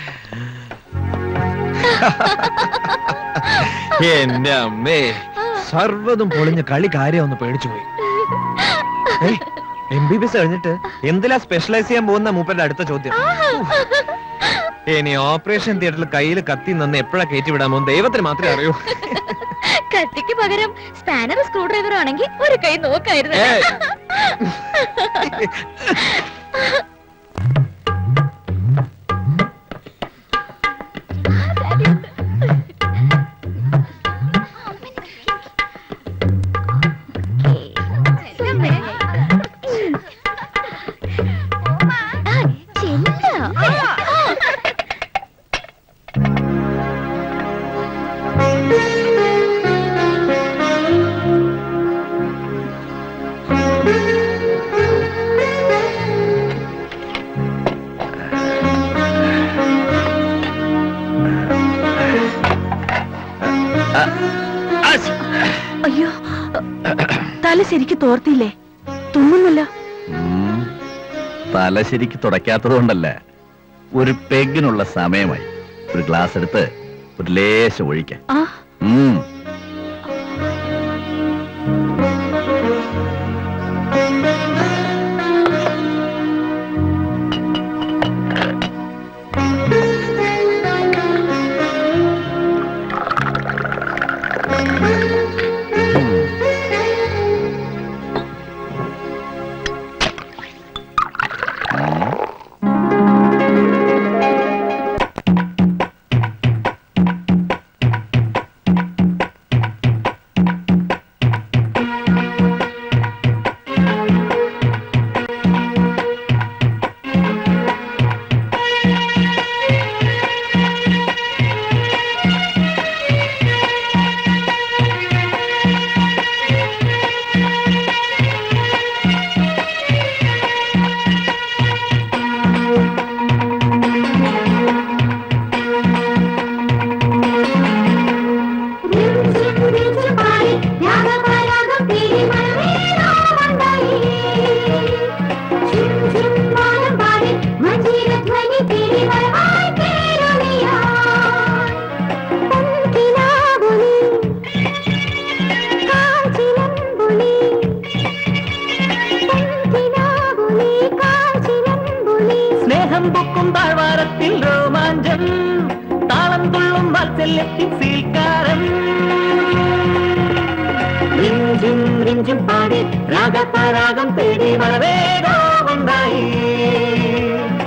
എന്റെ അമ്മേ സർവ്വതും പൊളിഞ്ഞ കളി കാര്യം ഒന്ന് പേടിച്ചു പോയി M B B S കഴിഞ്ഞിട്ട് എന്തിലാ സ്പെഷ്യലൈസ് ചെയ്യാൻ പോകുന്ന മൂപ്പരുടെ അടുത്ത ചോദ്യം ഇനി ഓപ്പറേഷൻ തിയേറ്ററിൽ കയ്യിൽ കത്തി നിന്ന് എപ്പോഴാ കയറ്റി വിടാമോ ദൈവത്തിന് മാത്രമേ അറിയൂ കത്തിക്ക് പകരം സ്പാനർ സ്ക്രൂ ഡ്രൈവർ ആണെങ്കിൽ ഒരു കൈ നോക്കായിരുന്നു ഏയ്. അയ്യോ തല ശരിക്ക് തോർത്തില്ലേ തുമ്മുന്നില്ല ഉം. തല ശരിക്ക് തുടയ്ക്കാത്തത് കൊണ്ടല്ല ഒരു പെഗിനുള്ള സമയമായി ഒരു ഗ്ലാസ് എടുത്ത് ഒരു ലേശം ഒഴിക്കാൻ ആ ഉം. സ്നേഹം പൊക്കും താഴ്വാരത്തിൽ രോമാഞ്ചം താളം തുള്ളും വാത്സല്യത്തിൻ സീൽക്കാരം റിഞ്ചും റിഞ്ചും പാടി രാഗപരാഗം തേടി മറവേഗോണ്ടായി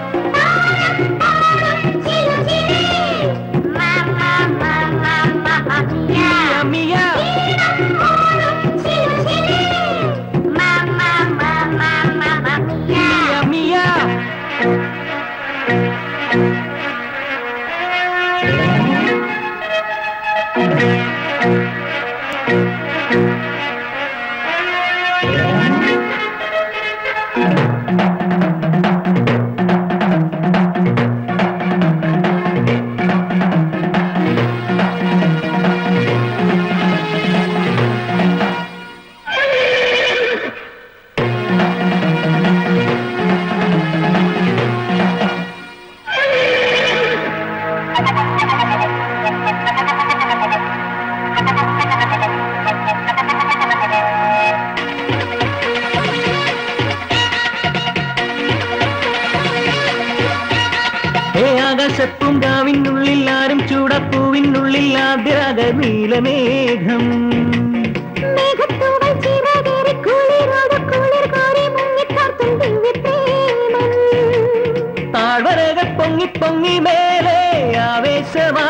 ആകാശപ്പൂങ്കാവിനുള്ളിൽ ആരും ചൂടപ്പൂവിനുള്ളിൽ ആദ്യരാഗ നീലമേഘം മേഘത്തൂവൽ ചിറകേറി കുളിരോട് കുളിർ കോരി മുങ്ങിത്താർത്തും ദിവ്യപ്രേമം. താഴ്വരകൾ പൊങ്ങി പൊങ്ങി മേലെ ആവേശമാ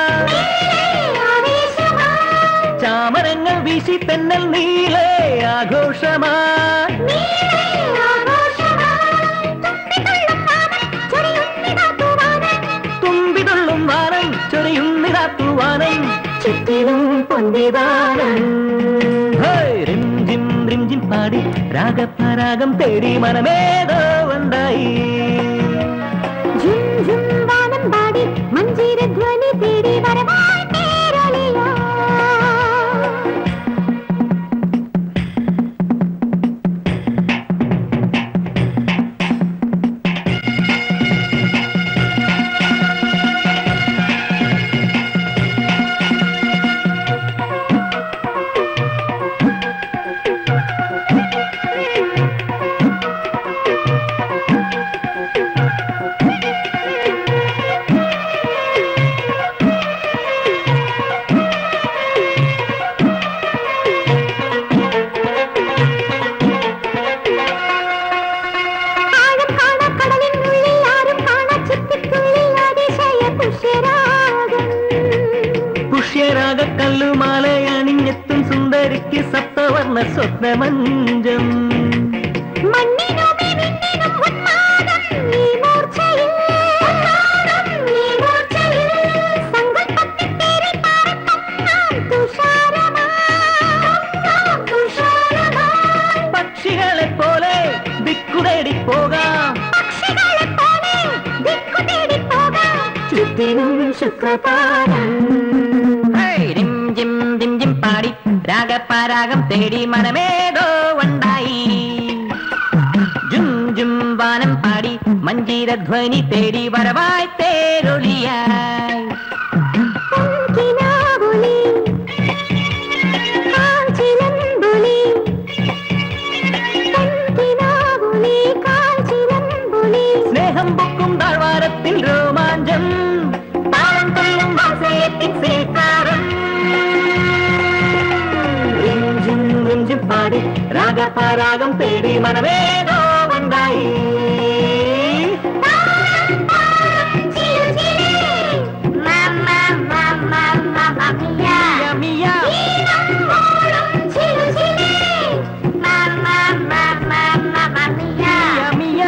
ചാമരങ്ങൾ വീശി തെന്നൽ നീളെ ആഘോഷമാ തുമ്പിതുള്ളും വാനം ചൊരിയുന്നിതാ തൂവാനം ചുറ്റിലും പൊന്തിദാനം റിംജിം റിംജിം പാടി രാഗപരാഗം തേടി മനമേതോ ഉണ്ടായി ഝും ഝും വാനം പാടി മഞ്ജീരധ്വനി തേടി വരവായി തേരൊളിയാ. ആഴം കാണാ കടലിനുള്ളിൽ ആരും കാണാ ചിപ്പിക്കുള്ളിൽ അതിശയ പുഷ്യരാഗം. പുഷ്യരാഗ കല്ലുമാലയണിഞ്ഞെത്തും സുന്ദരിക്ക് സപ്തവർണ്ണ സ്വപ്നമഞ്ചം മണ്ണിനുമേ വിണ്ണിനും ഉന്മാദം ഈ മൂർച്ഛയിൽ. ഉന്മാദം ഈ മൂർച്ഛയിൽ. സങ്കൽപ്പത്തിൻ പേരിൽ പറക്കും നാം തുഷാരമായി. തുഷാരമായി. പക്ഷികളെ പോലെ ദിക്കുതേടി പോകാം പക്ഷികളെപ്പോലെ ദിക്കു തേടി പോകാം. ചുറ്റിനും ശുക്രതാരം ജിം ജിം ജിം ജിം പാടി രാഗപരാഗം തേടി മനമേതോ ഉണ്ടായി ജും ജും വാനം പാടി മഞ്ജീരധ്വനി തേടി വരവായി തേരൊളിയായി കിനാവുലി കാഞ്ചിലമ്പുലി കിനാവുലി കാഞ്ചിലമ്പുലി സ്നേഹം പൊക്കും താഴ്വാരത്തിൽ രോമാഞ്ചം താളം തുള്ളും വാത്സല്യത്തിൻ സീതാരം റിംജിം റിംജിം പാടി രാഗപരാഗം തേടി മനമേതോ ഉണ്ടായി മിയ മിയ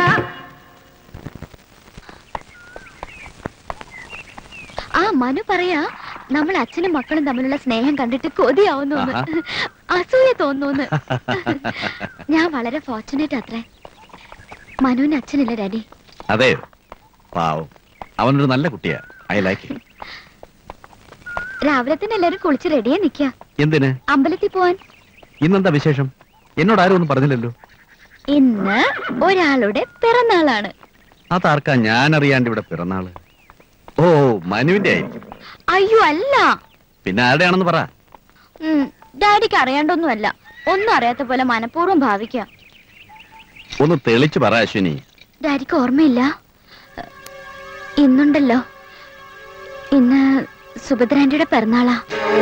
ആ മനു പറയാ നമ്മൾ അച്ഛനും മക്കളും തമ്മിലുള്ള സ്നേഹം കണ്ടിട്ട് കൊതിയാവുന്നു ആഹാ. അസൂയ തോന്നുന്നു ഞാൻ വളരെ ഫോർച്ചുനേറ്റ് അത്രേ മനുവിന് അച്ഛനില്ല ഡാഡി അതെ പാവം അവനൊരു നല്ല കുട്ടിയാ ഐ ലൈക്ക് രാവിലെ തന്നെ എല്ലാരും കുളിച്ച് റെഡിയാ നിക്ക എന്തിന് അമ്പലത്തിൽ പോവാൻ ഇന്നെന്താ വിശേഷം എന്നോട് ആരും ഒന്നും പറഞ്ഞില്ലല്ലോ ഇന്ന് ഒരാളുടെ പിറന്നാളാണ് അതാർക്കാ ഞാൻ അറിയാണ്ട് ഇവിടെ പിറന്നാള് ഓ മനുവിന്റെ ആയിരിക്കും അയ്യോ അല്ല പിന്നെ ആരുടെയാണെന്ന് പറ ഉം, ഡാഡിക്ക് അറിയാണ്ടൊന്നുമല്ല ഒന്നും അറിയാത്ത പോലെ മനഃപൂർവ്വം ഭാവിക്കാം ഒന്ന് തെളിച്ചു പറ അശ്വിനി ഡാഡിക്ക് ഓർമ്മയില്ല ഇന്നുണ്ടല്ലോ ഇന്ന് സുഭദ്രാന്റിയുടെ പിറന്നാളാ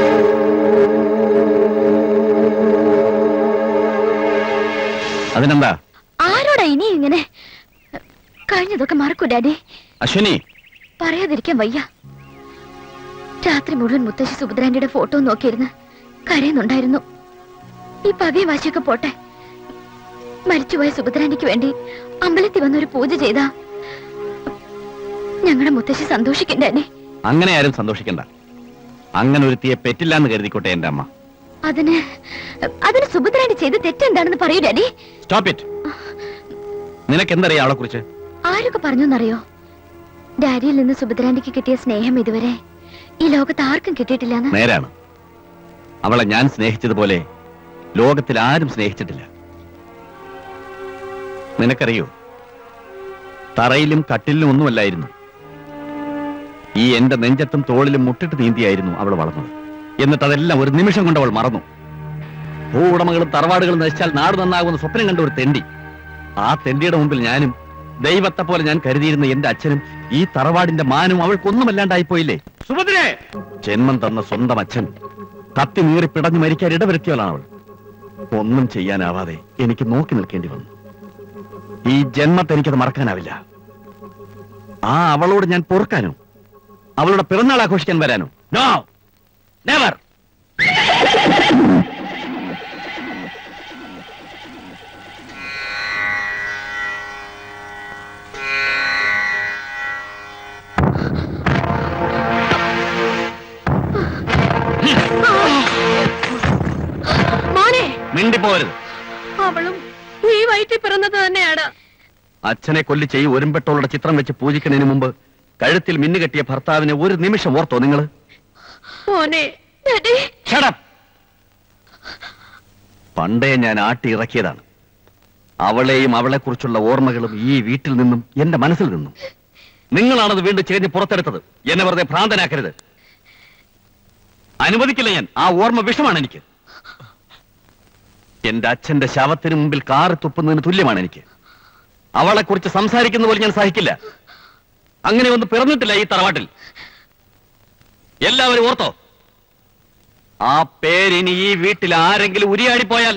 അതിനെന്താ ആരോടാ ഇനി ഇങ്ങനെ കഴിഞ്ഞതൊക്കെ മറക്കൂ ഡാഡി അശ്വിനി പറയാതിരിക്കാൻ വയ്യ രാത്രി മുഴുവൻ മുത്തശ്ശി സുഭദ്രാന്റിയുടെ ഫോട്ടോ നോക്കിയിരുന്ന് കരയുന്നുണ്ടായിരുന്നു ഈ പകയും വാശിയൊക്കെ പോട്ടെ മരിച്ചുപോയ സുഭദ്രാന്റിക്ക് വേണ്ടി അമ്പലത്തിൽ വന്നൊരു പൂജ ചെയ്താ ഞങ്ങളുടെ മുത്തശ്ശി സന്തോഷിക്കണ്ടേ അങ്ങനെ ആരും സന്തോഷിക്കണ്ട അങ്ങനെ ഒരുത്തിയെ പെറ്റില്ല എന്ന് കരുതിക്കോട്ടെ എന്റെ അമ്മ അതിന് അതിന് സുഭദ്രാന്റി ചെയ്ത് തെറ്റെന്താണെന്ന് പറയൂ ഡാഡി സ്റ്റോപ്പ് ഇറ്റ് നിനക്ക് എന്തറിയാം അവളെ കുറിച്ച് ആരൊക്കെ പറഞ്ഞെന്നറിയോ ഡാഡിയിൽ നിന്ന് സുഭദ്രാന്റിക്ക് കിട്ടിയ സ്നേഹം ഇതുവരെ ഈ ലോകത്ത് ആർക്കും കിട്ടിയിട്ടില്ലെന്ന് നേരാണ് അവളെ ഞാൻ സ്നേഹിച്ചതുപോലെ ലോകത്തിൽ ആരും സ്നേഹിച്ചിട്ടില്ല നിനക്കറിയോ തറയിലും കട്ടിലിലും ഒന്നുമല്ലായിരുന്നു ഈ എന്റെ നെഞ്ചത്തും തോളിലും മുട്ടിട്ട് നീന്തിയായിരുന്നു അവൾ വളർന്നത് എന്നിട്ട് അതെല്ലാം ഒരു നിമിഷം കൊണ്ട് അവൾ മറന്നു ഭൂവുടമകളും തറവാടുകളും നശിച്ചാൽ നാട് നന്നാകുമെന്ന് സ്വപ്നം കണ്ട ഒരു തെണ്ടി ആ തെണ്ടിയുടെ മുമ്പിൽ ഞാനും ദൈവത്തെ പോലെ ഞാൻ കരുതിയിരുന്ന എന്റെ അച്ഛനും ഈ തറവാടിന്റെ മാനും അവൾക്കൊന്നുമല്ലാണ്ടായി പോയില്ലേ സുഭദ്രേ ജന്മം തന്ന സ്വന്തം അച്ഛൻ കത്തി നീറി പിടഞ്ഞു മരിക്കാൻ ഇടവരുത്തിയവളാണ് അവൾ ഒന്നും ചെയ്യാനാവാതെ എനിക്ക് നോക്കി നിൽക്കേണ്ടി വന്നു ഈ ജന്മത്തെ എനിക്കത് മറക്കാനാവില്ല ആ അവളോട് ഞാൻ പൊറുക്കാനോ അവളുടെ പിറന്നാൾ ആഘോഷിക്കാൻ വരാനോ നോ നെവർ മോനെ മിണ്ടിപ്പോരുത് അവളും ഈ വയറ്റിൽ പിറന്നത് തന്നെയാണ് അച്ഛനെ കൊല്ലിച്ച് ഈ ഒരുമ്പെട്ടോളുടെ ചിത്രം വെച്ച് പൂജിക്കുന്നതിന് മുമ്പ് കഴുത്തിൽ മിന്നുകെട്ടിയ ഭർത്താവിനെ ഒരു നിമിഷം ഓർത്തോ നിങ്ങൾ മോനെ ഡാഡി പണ്ടേ ഞാൻ ആട്ടി ഇറക്കിയതാണ് അവളെയും അവളെക്കുറിച്ചുള്ള ഓർമ്മകളും ഈ വീട്ടിൽ നിന്നും എന്റെ മനസ്സിൽ നിന്നും നിങ്ങളാണത് വീണ്ടും ചേഞ്ഞ് പുറത്തെടുത്തത് എന്നെ വെറുതെ ഭ്രാന്തനാക്കരുത് അനുവദിക്കില്ല ഞാൻ ആ ഓർമ്മ വിഷമാണ് എനിക്ക് എന്റെ അച്ഛന്റെ ശവത്തിന് മുമ്പിൽ കാറ് തുപ്പുന്നതിന് തുല്യമാണ് എനിക്ക് അവളെക്കുറിച്ച് സംസാരിക്കുന്ന പോലെ ഞാൻ സഹിക്കില്ല അങ്ങനെ ഒന്ന് പിറന്നിട്ടില്ല ഈ തറവാട്ടിൽ എല്ലാവരും ഓർത്തോ ആ പേരിനി ഈ വീട്ടിൽ ആരെങ്കിലും ഉരിയാടിപ്പോയാൽ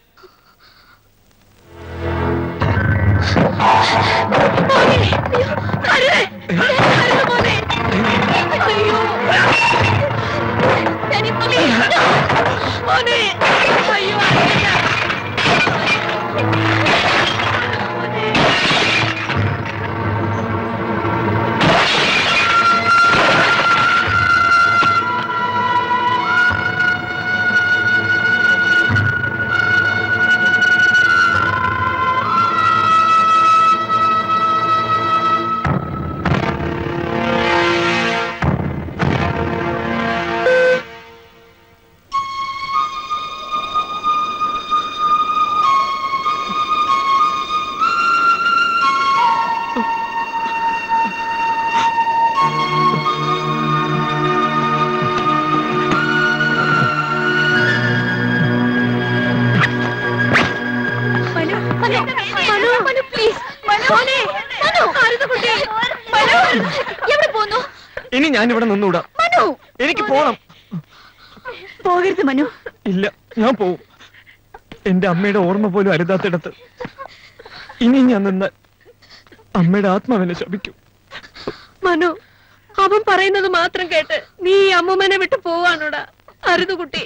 മനു, മനു, മനു, മനു, please. മോനെ, മനു, കുട്ടി. മനു, എവിടെ പോന്നു ഇനി ഞാൻ ഇവിടെ നിന്നൂടാ മനു എനിക്ക് പോണം പോകരുത് മനു ഇല്ല ഞാൻ പോവും എന്റെ അമ്മയുടെ ഓർമ്മ പോലും അരുതാത്തിടത്ത് ഇനി ഞാൻ നിന്നാൽ അമ്മയുടെ ആത്മാവിനെ ശപിക്കും മനു അവൻ പറയുന്നത് മാത്രം കേട്ട് നീ ഈ അമ്മൂമ്മനെ വിട്ട് പോവാണോടാ അരുതുകുട്ടി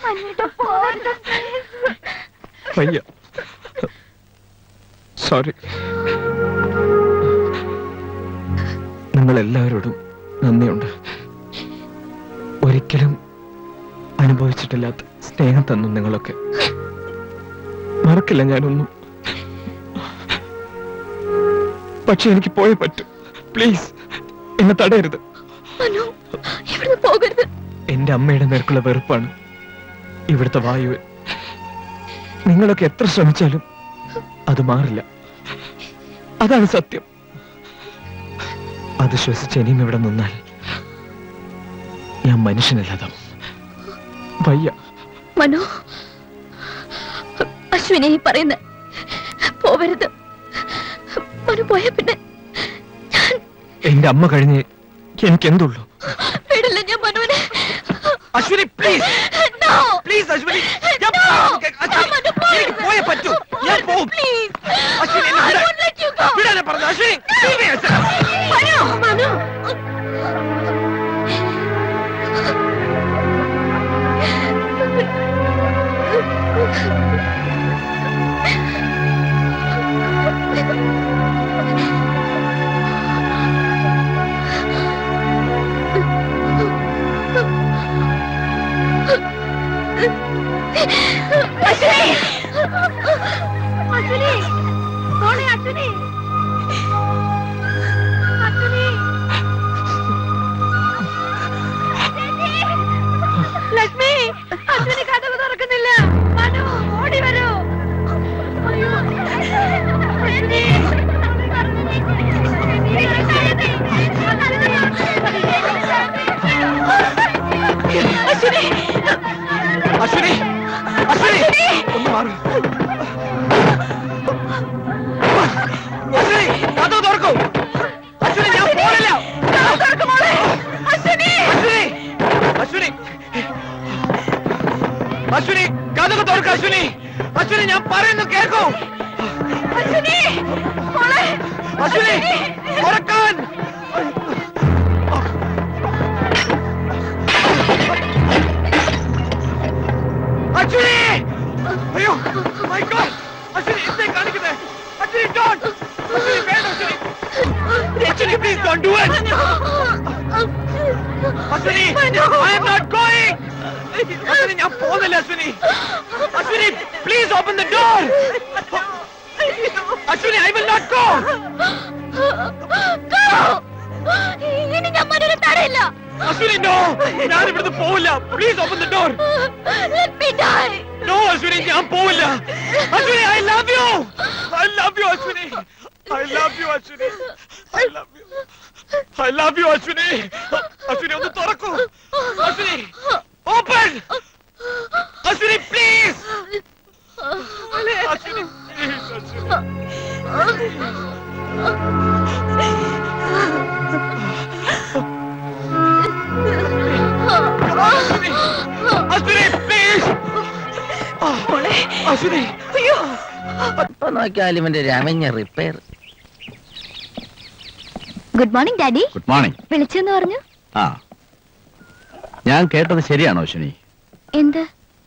വയ്യ സോറി നിങ്ങൾ എല്ലാവരോടും നന്ദിയുണ്ട് ഒരിക്കലും അനുഭവിച്ചിട്ടില്ലാത്ത സ്നേഹം തന്നു നിങ്ങളൊക്കെ മറക്കില്ല ഞാനൊന്നും പക്ഷെ എനിക്ക് പോയേ പറ്റൂ പ്ലീസ് എന്നെ തടയരുത് മനു ഇവിടുന്ന് പോകരുത് എന്റെ അമ്മയുടെ നേർക്കുള്ള വെറുപ്പാണ് ഇവിടുത്തെ വായു നിങ്ങളൊക്കെ എത്ര ശ്രമിച്ചാലും അത് മാറില്ല അതാണ് സത്യം അത് ശ്വസിച്ച് ഇനിയും ഇവിടെ നിന്നാൽ ഞാൻ മനുഷ്യനല്ലാതാവും വയ്യ മനു അശ്വിനെ ഈ പറയുന്ന പോവരുത് മനു പോയ പിന്നെ എന്റെ അമ്മ കഴിഞ്ഞ് എനിക്ക് എന്തുള്ളൂ വിടില്ല ഞാൻ മനുവിനെ Ashwini please No! Please Ashwini ഞാൻ No! അശ്വിനി, മനു, പോകരുത്. എനിക്ക് പോയേ പറ്റൂ ഞാൻ പോവും Please! അശ്വിനി എന്നെ I വിടാൻ- won't let you go. വിടാനാ പറഞ്ഞത് അശ്വിനി leave me, അശ്വിനി. മനു മനു അശ്വിനി അശ്വിനി മോളെ അശ്വിനി അശ്വിനി ലക്ഷ്മി അശ്വിനി കഥവ് തുറക്കുന്നില്ല മനു ഓടി വരൂ അയ്യോ അശ്വിനി അശ്വിനി അശ്വിനി അശ്വിനി ഒന്ന് മാറൂ അശ്വിനി അശ്വിനി ഉറക്കാൻ അശ്വിനി അയ്യോ മൈ ഗോഡ് അശ്വിനി എന്തേ കാണിക്കുന്നേ അശ്വിനി ഡോണ്ട് അശ്വിനി വേണ്ട Ashwini Ashwini please don't do it Ashwini I am not going Ashwini ഞാൻ പോകുന്നില്ല Ashwini Ashwini please open the door Ashwini I will not go ഇനി ഞാൻ മനുവിനെ തടയില്ല അശ്വിനി നോ ഞാൻ ഇവിടുന്ന് പോവില്ല please open the door Let me die. No Ashwini ഞാൻ പോവില്ല Ashwini I love you I love you Ashwini I love you Ashwini I love you I love you Ashwini Ashwini ഒന്ന് തുറക്കൂ Ashwini open Ashwini please Ashwini please Ashwini Ashwini please Ashwini അയ്യോ ഇപ്പൊ നോക്കിയാലും ഇവന്റെ രമഞ്ഞ repair good morning daddy good morning വിളിച്ചെന്ന് പറഞ്ഞു ആ ഞാൻ കേട്ടത് ശരിയാണോ അശ്വിനി എന്ത്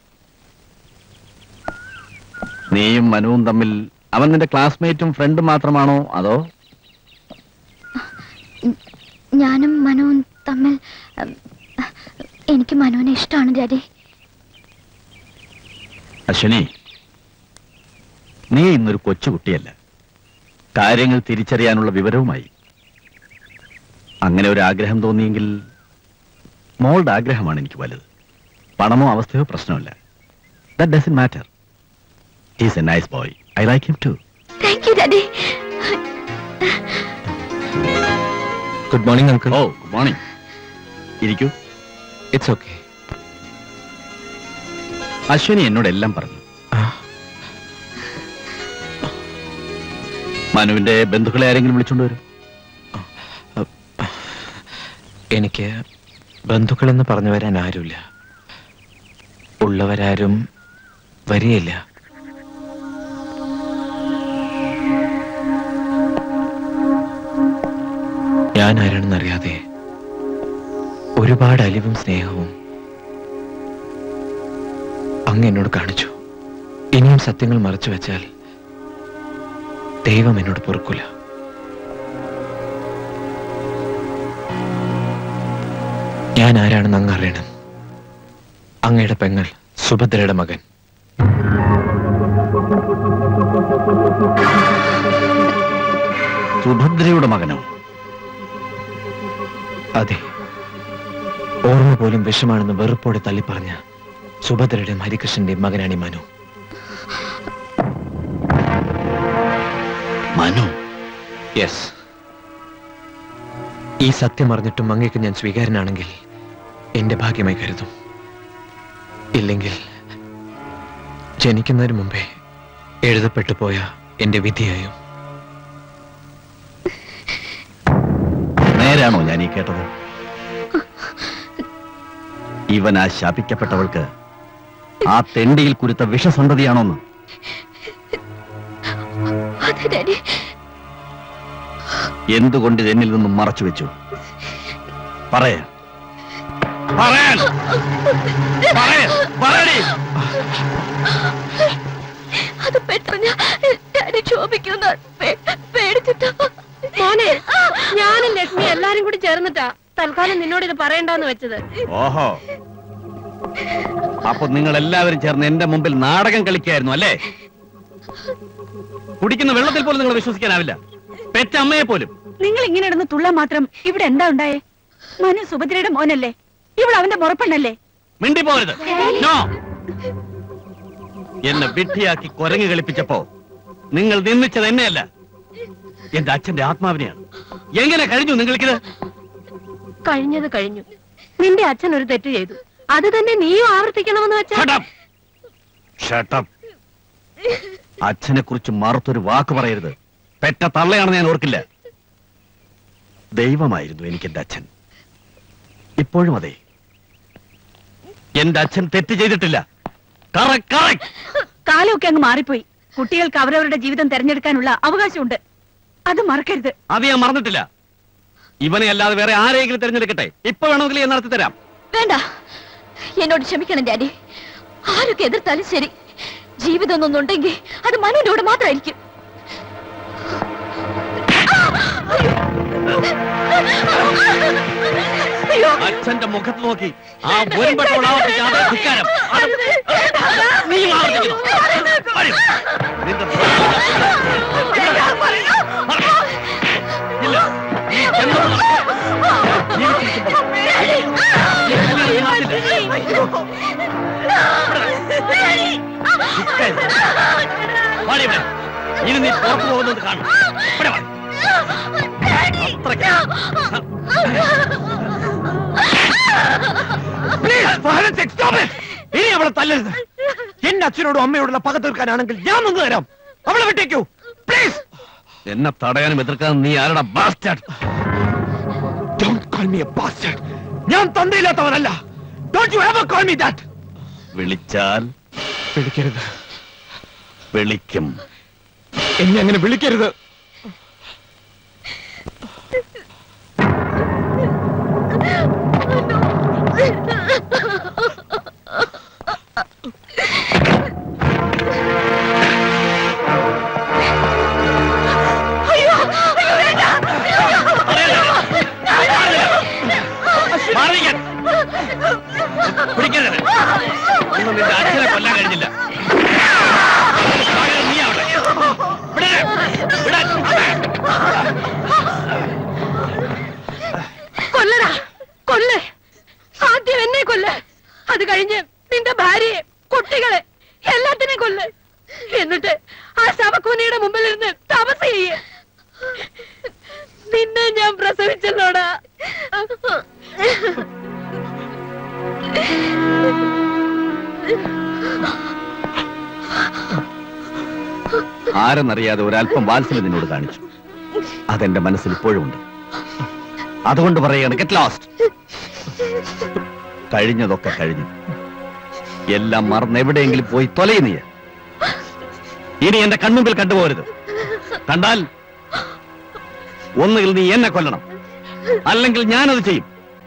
നീയും മനുവും തമ്മിൽ അവൻ നിന്റെ ക്ലാസ്മേറ്റും ഫ്രണ്ടും മാത്രമാണോ അതോ ഞാനും മനുവും തമ്മിൽ ഉം, എനിക്ക് മനുവിനെ ഇഷ്ടമാണ് ഡാഡി അശ്വിനി നീ ഇന്നൊരു കൊച്ചുകുട്ടിയല്ല കാര്യങ്ങൾ തിരിച്ചറിയാനുള്ള വിവരവുമായി അങ്ങനെ ഒരു ആഗ്രഹം തോന്നിയെങ്കിൽ മോളുടെ ആഗ്രഹമാണ് എനിക്ക് വലുത് പണമോ അവസ്ഥയോ പ്രശ്നമല്ല that doesn't matter is a nice boy I like him too thank you daddy good morning uncle oh good morning ഇരിക്കൂ ഇറ്റ്സ് ഓക്കെ അശ്വിനി എന്നോട് എല്ലാം പറഞ്ഞു മനുവിന്റെ ബന്ധുക്കളെ ആരെങ്കിലും വിളിച്ചോണ്ട് വരും എനിക്ക് ബന്ധുക്കളെന്ന് പറഞ്ഞു വരാൻ ആരുമില്ല ഉള്ളവരാരും വരികയില്ല ഞാൻ ആരാണെന്നറിയാതെ ഒരുപാട് അലിവും സ്നേഹവും അങ്ങ് എന്നോട് കാണിച്ചു ഇനിയും സത്യങ്ങൾ മറച്ചു വെച്ചാൽ ദൈവം എന്നോട് പൊറുക്കില്ല ഞാൻ ആരാണെന്ന് അങ്ങ് അറിയണം അങ്ങയുടെ പെങ്ങൾ സുഭദ്രയുടെ മകൻ സുഭദ്രയുടെ മകനോ അതെ ഓർമ്മ പോലും വിഷമാണെന്ന് വെറുപ്പോടെ തള്ളിപ്പറഞ്ഞ സുഭദ്രയുടെയും ഹരികൃഷ്ണന്റെയും മകനാണ് ഈ മനു മനു യെസ് ഈ സത്യം അറിഞ്ഞിട്ടും അങ്ങേക്ക് ഞാൻ സ്വീകാരനാണെങ്കിൽ എന്റെ ഭാഗ്യമായി കരുതും ഇല്ലെങ്കിൽ ജനിക്കുന്നതിന് മുമ്പേ എഴുതപ്പെട്ടു പോയ എന്റെ വിധിയായും നേരാണോ ഞാൻ ഈ കേട്ടത് ഇവൻ ആ ശാപിക്കപ്പെട്ടവൾക്ക് ആ തെണ്ടിയിൽ കുരുത്ത വിഷസന്തതിയാണോന്ന് അതെ ഡാഡി എന്തുകൊണ്ട് ഇത് എന്നിൽ നിന്നും മറച്ചു വെച്ചു പറയാ പറയാൻ പറയാ പറയടി അത് പെട്ടെന്ന് ഡാഡി ക്ഷോഭിക്കുന്ന പേടിച്ചിട്ടാ മോനെ ഞാനും ലക്ഷ്മി എല്ലാരും കൂടി ചേർന്നിട്ടാ തൽക്കാലം നിന്നോട് ഇത് പറയണ്ടെന്ന് വെച്ചത് ഓഹോ അപ്പൊ നിങ്ങൾ എല്ലാവരും ചേർന്ന് എന്റെ മുമ്പിൽ നാടകം കളിക്കായിരുന്നു അല്ലേ കുടിക്കുന്ന വെള്ളത്തിൽ പോലും നിങ്ങൾ വിശ്വസിക്കാനാവില്ല പെറ്റ അമ്മയെ പോലും നിങ്ങൾ ഇങ്ങനെ ഇടുന്ന തുള്ളാൻ മാത്രം ഇവിടെ എന്താ ഉണ്ടായേ മനു സുഭദ്രയുടെ മോനല്ലേ ഇവിടെ അവന്റെ മുറപ്പെണ്ണല്ലേ മിണ്ടി പോകരുത് നോ എന്നെ വിഡ്ഢിയാക്കി കുരങ്ങ് കളിപ്പിച്ചപ്പോ നിങ്ങൾ നിന്ദിച്ചത് എന്നെയല്ല എന്റെ അച്ഛന്റെ ആത്മാവിനെയാണ് എങ്ങനെ കഴിഞ്ഞു നിങ്ങൾക്കിത് കഴിഞ്ഞത് കഴിഞ്ഞു നിന്റെ അച്ഛൻ ഒരു തെറ്റ് ചെയ്തു അത് തന്നെ നീയും ആവർത്തിക്കണമെന്ന് വെച്ചാ Shut up. Shut up. അച്ഛനെ കുറിച്ച് മറുത്തൊരു വാക്ക് പറയരുത് പെറ്റ തള്ളയാണെന്ന് ഞാൻ ഓർക്കില്ല ദൈവമായിരുന്നു എനിക്ക് എന്റെ അച്ഛൻ ഇപ്പോഴും അതെ എന്റെ അച്ഛൻ തെറ്റ് ചെയ്തിട്ടില്ല Correct, correct. കാലമൊക്കെ അങ്ങ് മാറിപ്പോയി കുട്ടികൾക്ക് അവരവരുടെ ജീവിതം തെരഞ്ഞെടുക്കാനുള്ള അവകാശമുണ്ട് അത് മറക്കരുത് അത് ഞാൻ മറന്നിട്ടില്ല ഇവനെ അല്ലാതെ വേറെ ആരെങ്കിലും തിരഞ്ഞെടുക്കട്ടെ ഇപ്പൊ വേണമെങ്കിൽ ഞാൻ നടത്തി തരാം വേണ്ട എന്നോട് ക്ഷമിക്കണം ഡാഡി ആരൊക്കെ എതിർത്താലും ശരി ജീവിതം ഒന്നുണ്ടെങ്കിൽ അത് മനുവിന്റെ കൂടെ മാത്രമായിരിക്കും അച്ഛന്റെ മുഖത്ത് നോക്കി ആ ഒരുപെട്ടോട് ആവർത്തിക്കാതെ ധിക്കാരം. അത് നീ ആവർത്തിക്കുന്നു. വരൂ. നിന്റെ ഇല്ല. ഈ ജന്മം ജീവിച്ചിരിക്കുമ്പോൾ ഈ കല്യാണം ഈ നാട്ടിൽ. ധിക്കാരം. വാടി ഇവിടെ. ഇനി നീ പുറത്തു പോകുന്നത് കാണും ഇവിടെ വാ. അത്രയ്ക്ക്. ഇനി അവളെ തല്ലരുത് എന്റെ അച്ഛനോടും അമ്മയോടുള്ള പക തീർക്കാനാണെങ്കിൽ ഞാൻ നിന്ന് തരാം അവളെ വിട്ടേക്കൂ പ്ലീസ് എന്നെ തടയാനും എതിർക്കാൻ നീ ആരുടെ bastard Don't call me a bastard. ഞാൻ തന്തയില്ലാത്തവനല്ല Don't you ever call me that. വിളിച്ചാൽ വിളിക്കരുത് വിളിക്കും എന്നെ അങ്ങനെ വിളിക്കരുത് മാറിയിരിക്കാൻ. പിടിക്കരുത് ഒന്നും നിന്റെ അച്ഛനെ കൊല്ലാൻ കഴിഞ്ഞില്ല പകരം നീ അവിടെ. വിടരുത്. വിടാൻ. കൊല്ലടാ കൊല്ല് ആദ്യം എന്നെ കൊല്ല് അത് കഴിഞ്ഞ് നിന്റെ ഭാര്യയെ കുട്ടികളെ എല്ലാത്തിനെയും കൊല്ല് എന്നിട്ട് ആ ശവക്കൂനിയുടെ മുമ്പിൽ ഇരുന്ന് തപസ് ചെയ്യ് നിന്നെ ഞാൻ പ്രസവിച്ചല്ലോടാ ആരെന്നറിയാതെ ഒരല്പം വാത്സല്യം നിന്നോട് കാണിച്ചു അതെന്റെ മനസ്സിൽ ഇപ്പോഴും ഉണ്ട് അതുകൊണ്ട് പറയാണ് ഗെറ്റ് ലാസ്റ്റ് കഴിഞ്ഞതൊക്കെ കഴിഞ്ഞു എല്ലാം മറന്ന് എവിടെയെങ്കിലും പോയി തൊലയും നീ ഇനി എന്റെ കൺമുമ്പിൽ കണ്ടുപോകരുത് കണ്ടാൽ ഒന്നുകിൽ നീ എന്നെ കൊല്ലണം അല്ലെങ്കിൽ ഞാനത് ചെയ്യും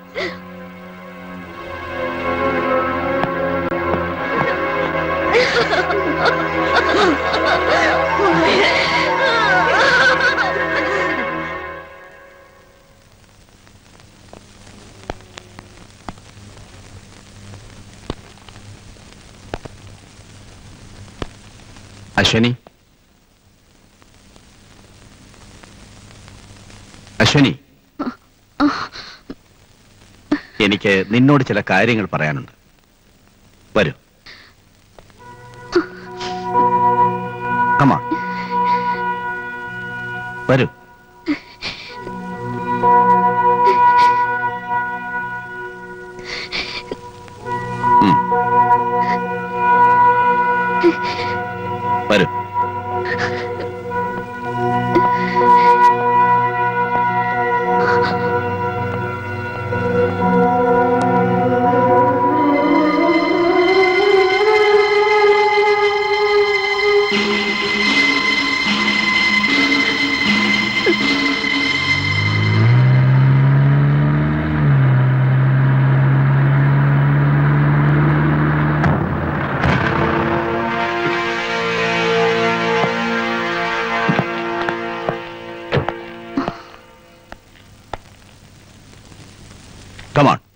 അശ്വനി അശ്വനി എനിക്ക് നിന്നോട് ചില കാര്യങ്ങൾ പറയാനുണ്ട് വരൂ കമാ വരൂ ഉം. വരൂ Come on.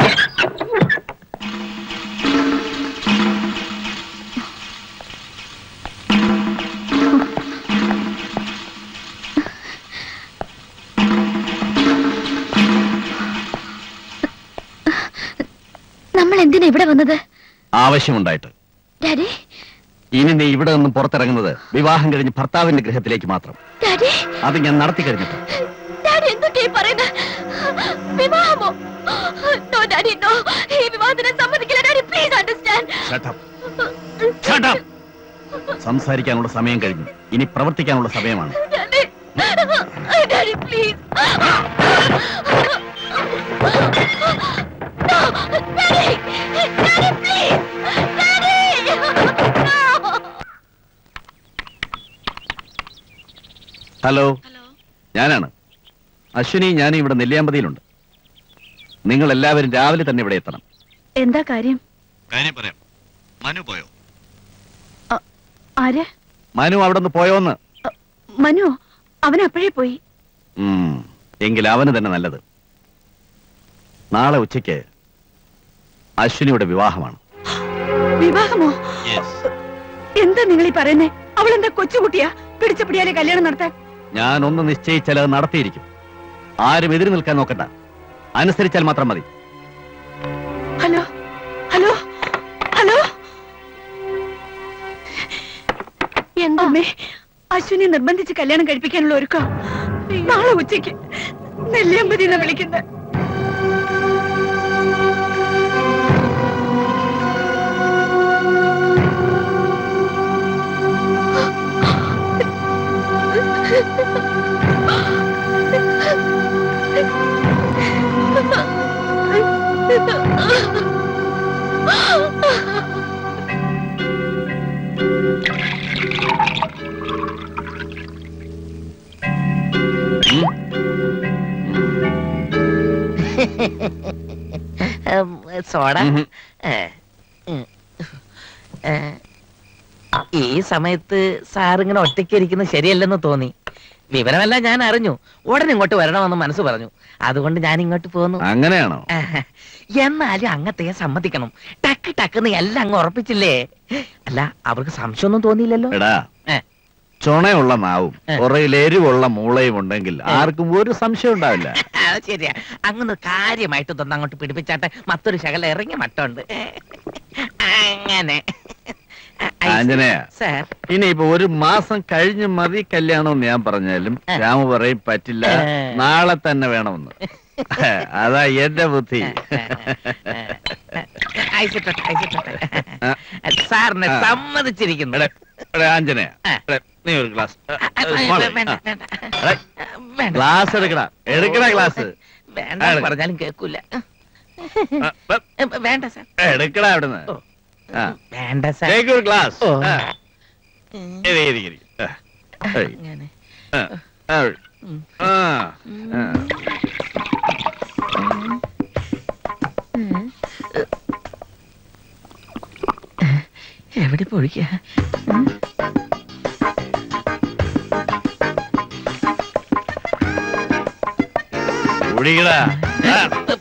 നമ്മൾ എന്തിനാ ഇവിടെ വന്നത് ആവശ്യമുണ്ടായിട്ട് ഡാഡി ഇനി നീ ഇവിടെ നിന്നും പുറത്തിറങ്ങുന്നത് വിവാഹം കഴിഞ്ഞ് ഭർത്താവിന്റെ ഗൃഹത്തിലേക്ക് മാത്രം ഡാഡി അത് ഞാൻ നടത്തി കഴിഞ്ഞിട്ട് ഡാഡി എന്തൊക്കെയാ പറയുന്നത് വിവാഹമോ നോ ഡാഡി നോ ഈ വിവാഹത്തിനെ സമ്മതിക്കില്ല daddy please understand Shut up. Shut up. സംസാരിക്കാനുള്ള സമയം കഴിഞ്ഞു ഇനി പ്രവർത്തിക്കാനുള്ള സമയമാണ് daddy daddy please daddy daddy please daddy hello ഞാനാണ് അശ്വിനി ഞാൻ ഇവിടെ നെല്ലിയാമ്പതിയിലുണ്ട് നിങ്ങൾ എല്ലാവരും രാവിലെ തന്നെ ഇവിടെ എത്തണം എന്താ കാര്യം കാര്യം പറയാം മനു പോയോ ആര് മനു അവിടെ നിന്ന് പോയോന്ന് മനു അവൻ അപ്പോഴേ പോയി ഉം, എങ്കിൽ അവന് തന്നെ നല്ലത് നാളെ ഉച്ചയ്ക്ക് അശ്വിനിയുടെ വിവാഹമാണ് വിവാഹമോ എന്താ നിങ്ങൾ ഈ പറയുന്നേ അവൾ എന്താ കൊച്ചുകുട്ടിയാ പിടിച്ചപ്പിടിയാലെ കല്യാണം നടത്താൻ ഞാൻ ഒന്ന് നിശ്ചയിച്ചാൽ അത് നടത്തിയിരിക്കും ആരും എതിര് നിൽക്കാൻ നോക്കണ്ട അനുസരിച്ചാൽ മാത്രം മതി ഹലോ ഹലോ ഹലോ എന്താ അശ്വിനെ നിർബന്ധിച്ച് കല്യാണം കഴിപ്പിക്കാനുള്ള ഒരുക്കം നാളെ ഉച്ചയ്ക്ക് നെല്ലിയമ്പതി എന്നാ വിളിക്കുന്നത് സോഡ ഉം. ഏ, ഉം. ഏ, ഈ സമയത്ത് സാറിങ്ങനെ ഒറ്റയ്ക്ക് ഇരിക്കുന്നത് ശരിയല്ലെന്ന് തോന്നി വിവരമെല്ലാം ഞാൻ അറിഞ്ഞു ഉടനെ ഇങ്ങോട്ട് വരണമെന്ന് മനസ്സ് പറഞ്ഞു അതുകൊണ്ട് ഞാൻ ഇങ്ങോട്ട് പോന്നു അങ്ങനെയാണോ ആഹ്. എന്നാലും അങ്ങത്തെ സമ്മതിക്കണം ടക്ക് ടക്കെന്ന് എല്ലാം അങ്ങ് ഉറപ്പിച്ചില്ലേ അല്ല അവർക്ക് സംശയമൊന്നും തോന്നിയില്ലല്ലോ എടാ ഏ. ചുണയുള്ള നാവും ഏ. പുറയിൽ എരിവുള്ള മൂളയും ഉണ്ടെങ്കിൽ ആർക്കും ഒരു സംശയം ഉണ്ടാവില്ല അത് ശരിയാ അങ്ങനെ കാര്യമായിട്ട് തന്നെ അങ്ങോട്ട് പിടിപ്പിച്ചാട്ടെ മറ്റൊരു ശകലം ഇറങ്ങി മട്ടുണ്ട് അങ്ങനെ ആഞ്ജനേയ സാർ ഇനിയിപ്പോ ഒരു മാസം കഴിഞ്ഞ് മതി കല്യാണം എന്ന് ഞാൻ പറഞ്ഞാലും ഏ. രാമു പറയും പറ്റില്ല ഏ. നാളെ തന്നെ വേണമെന്ന് അതാ എന്റെ ബുദ്ധി അയച്ചിട്ടോട്ടെ അയച്ചിട്ടോട്ടെ ആ. സാറിനെ ആ. സമ്മതിച്ചിരിക്കുന്നു എടേ, എടേ, ആഞ്ജനേയ ആ. എടേ, നീ ഒരു ഗ്ലാസ് ആ, വേണ്ട, വേണ്ട, വേണ്ട. വേണ്ട. ഗ്ലാസ് എടുക്കടാ എടുക്കടാ ഗ്ലാസ് വേണ്ട ആ, എടുക്ക. പറഞ്ഞാലും കേൾക്കൂല ആ, ആ, വേണ്ട സാർ എടുക്കടാ അവിടുന്ന് ഓ. ആ. വേണ്ട സാർ Take your glass. ഓ. ആ. ഉം. ഇരി, ഇരി, ഇരി. ആ. ഏയ്. അങ്ങനെ. ആ. ആ. ഉം. ആ. ആ. എവിടെ പൊഴിക്ക കുടിക്കടാ ആ.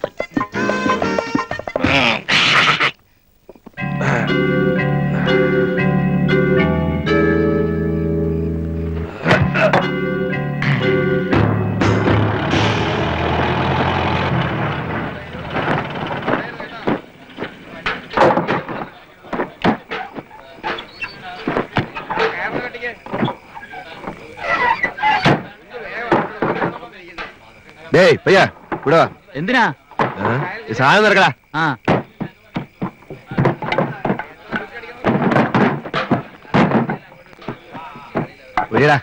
ഡേയ് പയ്യ ഇവിടെ വാ എന്തിനാ ഏ? ഈ സാധനം നിറക്കടാ ആ വരികടാ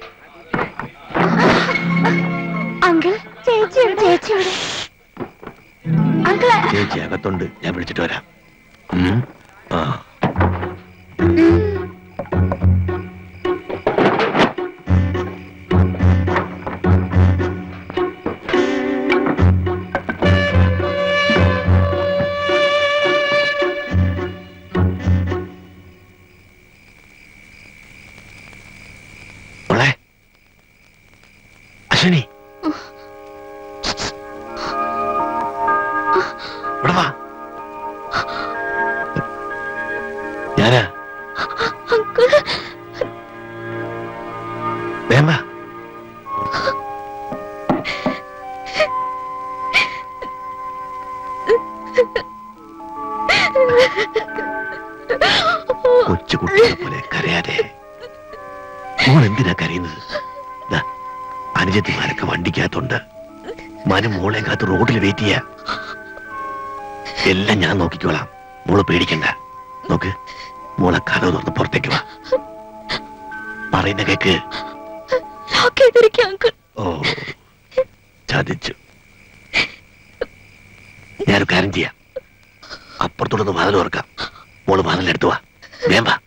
അങ്കിൾ ചേച്ചി ചേച്ചി അങ്കിള് ചേച്ചി അകത്തുണ്ട് ഞാൻ വിളിച്ചിട്ട് വരാം ഉം. ആ മോളെ അശ്വിനി ഇവിടെ വാ ഞാനാ അങ്കിള് വേണ്ട കൊച്ചു കുട്ടികളെ പോലെ കരയാതെ മോൾ എന്തിനാ കരയുന്നത് ദാ, അനുജത്തിമാരൊക്കെ വണ്ടിക്കകത്തുണ്ട് മനു മോളെ കാത്ത് റോഡിൽ വെയിറ്റ് ചെയ്യാ എല്ലാം ഞാൻ നോക്കിക്കോളാം മോള് പേടിക്കണ്ട നോക്ക് മോളെ കഥ തുറന്ന് പുറത്തേക്ക് വാ പറയുന്ന കേക്ക് ലോക്ക് ചെയ്തിരിക്കുക അങ്കിൾ ഓ ചതിച്ചു ഞാനൊരു കാര്യം ചെയ്യാം അപ്പുറത്തോടൊന്ന് വാതിൽ തുറക്കാം മോള് വാതിലെടുത്തു വാ വേം വാ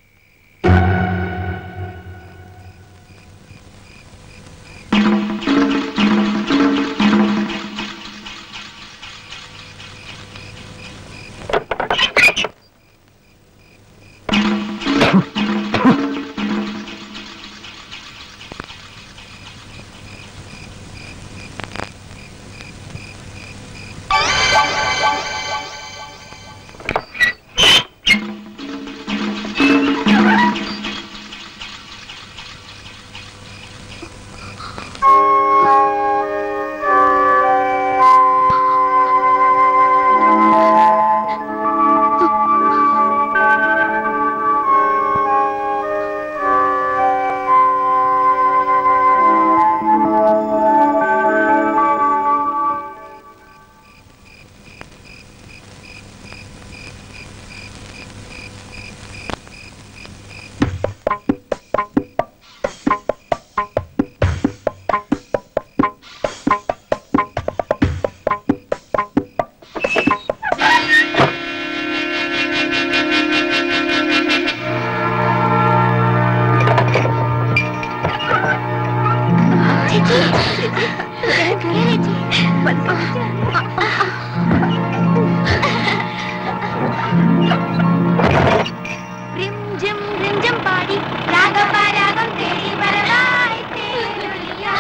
റിംജം റിംജം പാടി രാഗപരാഗം തേടി വരവായി തേനൊലിയാ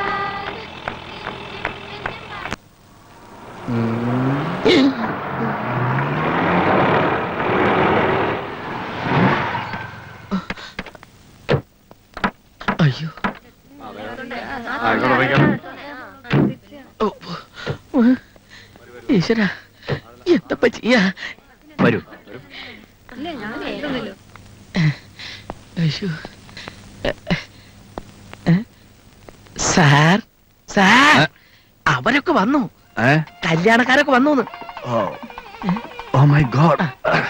അയ്യോ ഈശ്വര എന്തപ്പ ചെയ്യാ വരൂ അയ്യോ ഏ? സാർ സാർ അവരൊക്കെ വന്നു ഏ കല്യാണക്കാരൊക്കെ വന്നു ഓ ഓ മൈ ഗോഡ്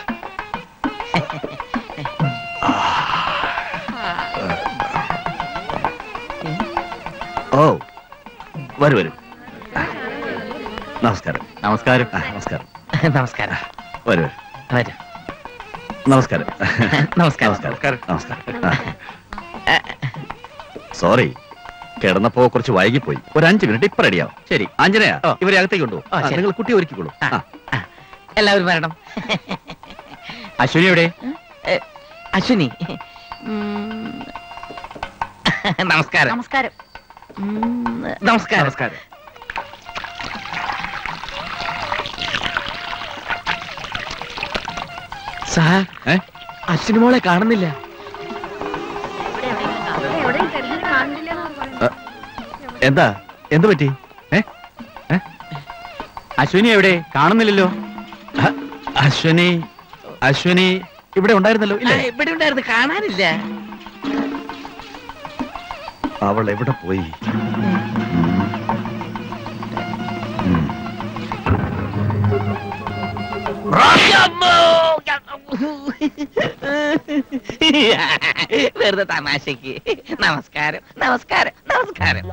ഓ വരൂ വരൂ നമസ്കാരം നമസ്കാരം നമസ്കാരം നമസ്കാരം വരൂ വരൂ നമസ്കാരം നമസ്കാരം നമസ്കാരം നമസ്കാരം സോറി കിടന്നപ്പോ കുറച്ച് വൈകിപ്പോയി ഒരു അഞ്ച് മിനിറ്റ് ഇപ്പൊ റെഡിയാവും ശരി ആഞ്ജനയ ഇവരെ അകത്തേക്ക് കൊണ്ടു ഓ, ശരി. നിങ്ങൾ കുട്ടി ഒരുക്കിക്കോളൂ ആ. എല്ലാവരും വരണം അശ്വിനി എവിടെ ഏ, അശ്വിനി ഉം. നമസ്കാരം നമസ്കാരം ഉം, നമസ്കാരം നമസ്കാരം സാർ ഏ? അശ്വിനി മോളെ കാണുന്നില്ല എന്താ എന്ത് പറ്റി ഏ? ഏ? അശ്വിനി എവിടെ കാണുന്നില്ലല്ലോ അ- അശ്വിനി അശ്വിനി ഇവിടെ ഉണ്ടായിരുന്നല്ലോ ആ, ഇല്ലേ ഇവിടെ ഉണ്ടായിരുന്നു കാണാനില്ല അവൾ എവിടെ പോയി ഉം. വെറുതെ തമാശക്ക് നമസ്കാരം നമസ്കാരം നമസ്കാരം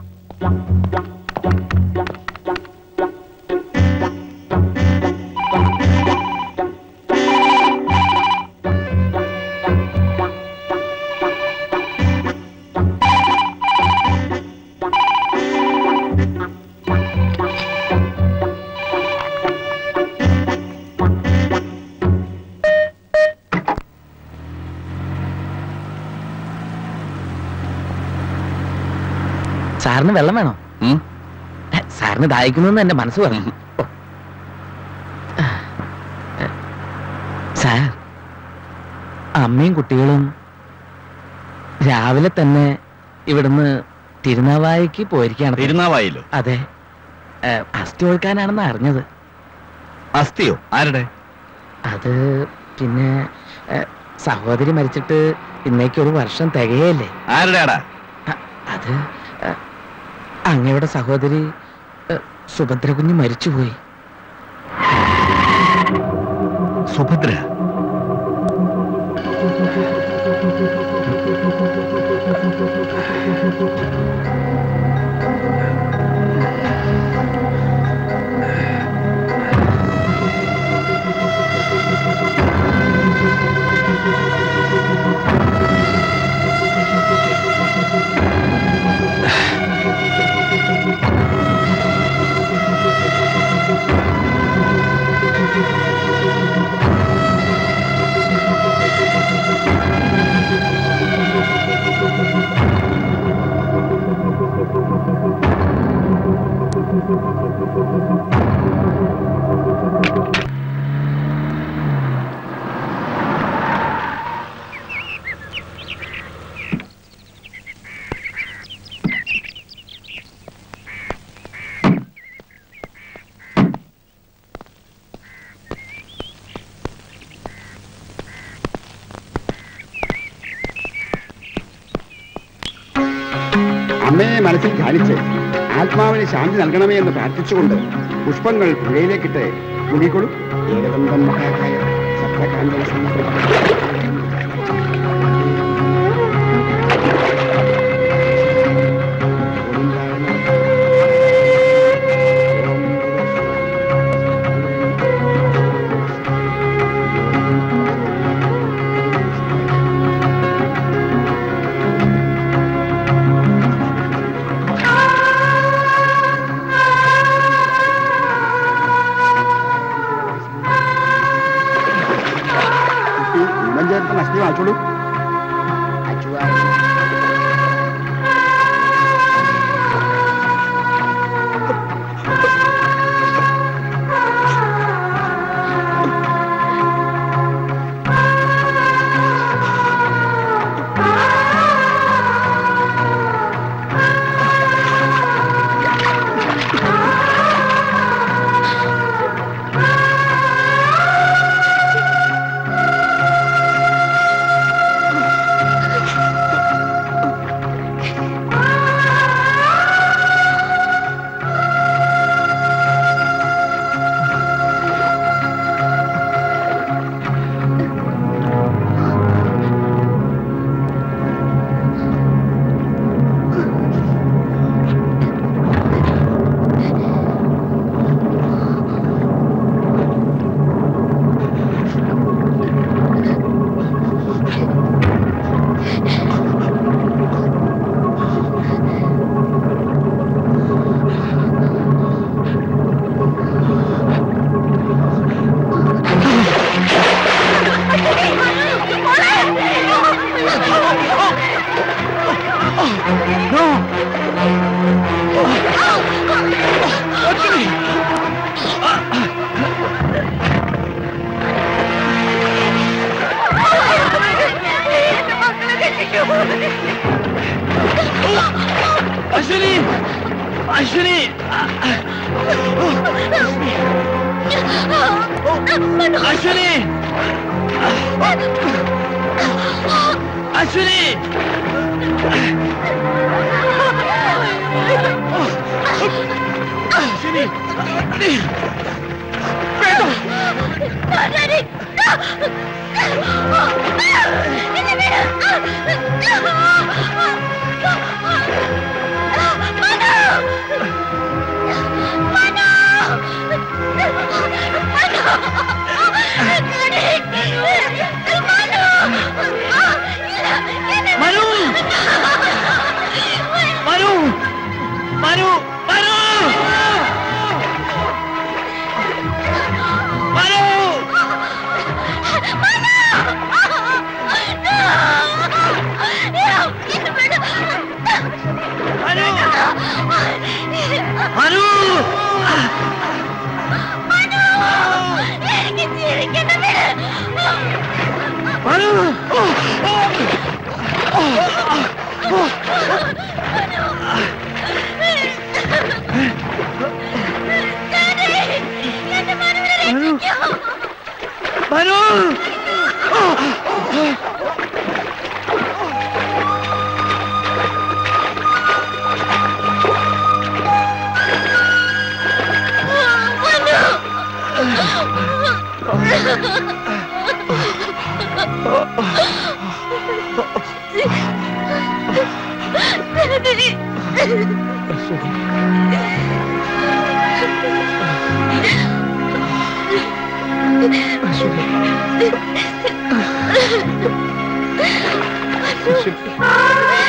സാറിന് വെള്ളം വേണോ ഉം. സാറിന് ദാഹിക്കുന്നു എന്റെ മനസ്സ് പറഞ്ഞു ഓ. സാർ അമ്മയും കുട്ടികളും രാവിലെ തന്നെ ഇവിടുന്ന് തിരുനാവായിക്ക് പോയിരിക്കുകയാണ് തിരുനാവായില്ലോ അതെ ഏ, അസ്ഥി ഒഴുക്കാനാണെന്ന് അറിഞ്ഞത് അസ്ഥിയോ ആരുടെ അത് പിന്നെ ഏ, സഹോദരി മരിച്ചിട്ട് ഇന്നേക്ക് ഒരു വർഷം തികയല്ലേ ആരുടെ ആടാ അത് ഏ, അങ്ങയുടെ സഹോദരി ഏ, സുഭദ്ര കുഞ്ഞ് മരിച്ചുപോയി സുഭദ്ര അമ്മയെ മനസ്സിൽ ധ്യാനിച്ച് ആത്മാവിന് ശാന്തി നൽകണമേ എന്ന് പ്രാർത്ഥിച്ചുകൊണ്ട് പുഷ്പങ്ങൾ പുഴയിലേക്കിട്ട് മുടികൊളു ഏകദന്തം മഹാകായ സപ്തകാന്തന വായിച്ചോളൂ അച്ചുവാ അശ്വിനി അശ്വിനി അശ്വിനി അശ്വിനി അശ്വിനി മനു മനു മനു മനു മനു മനു മനു മനു അശ്വിനി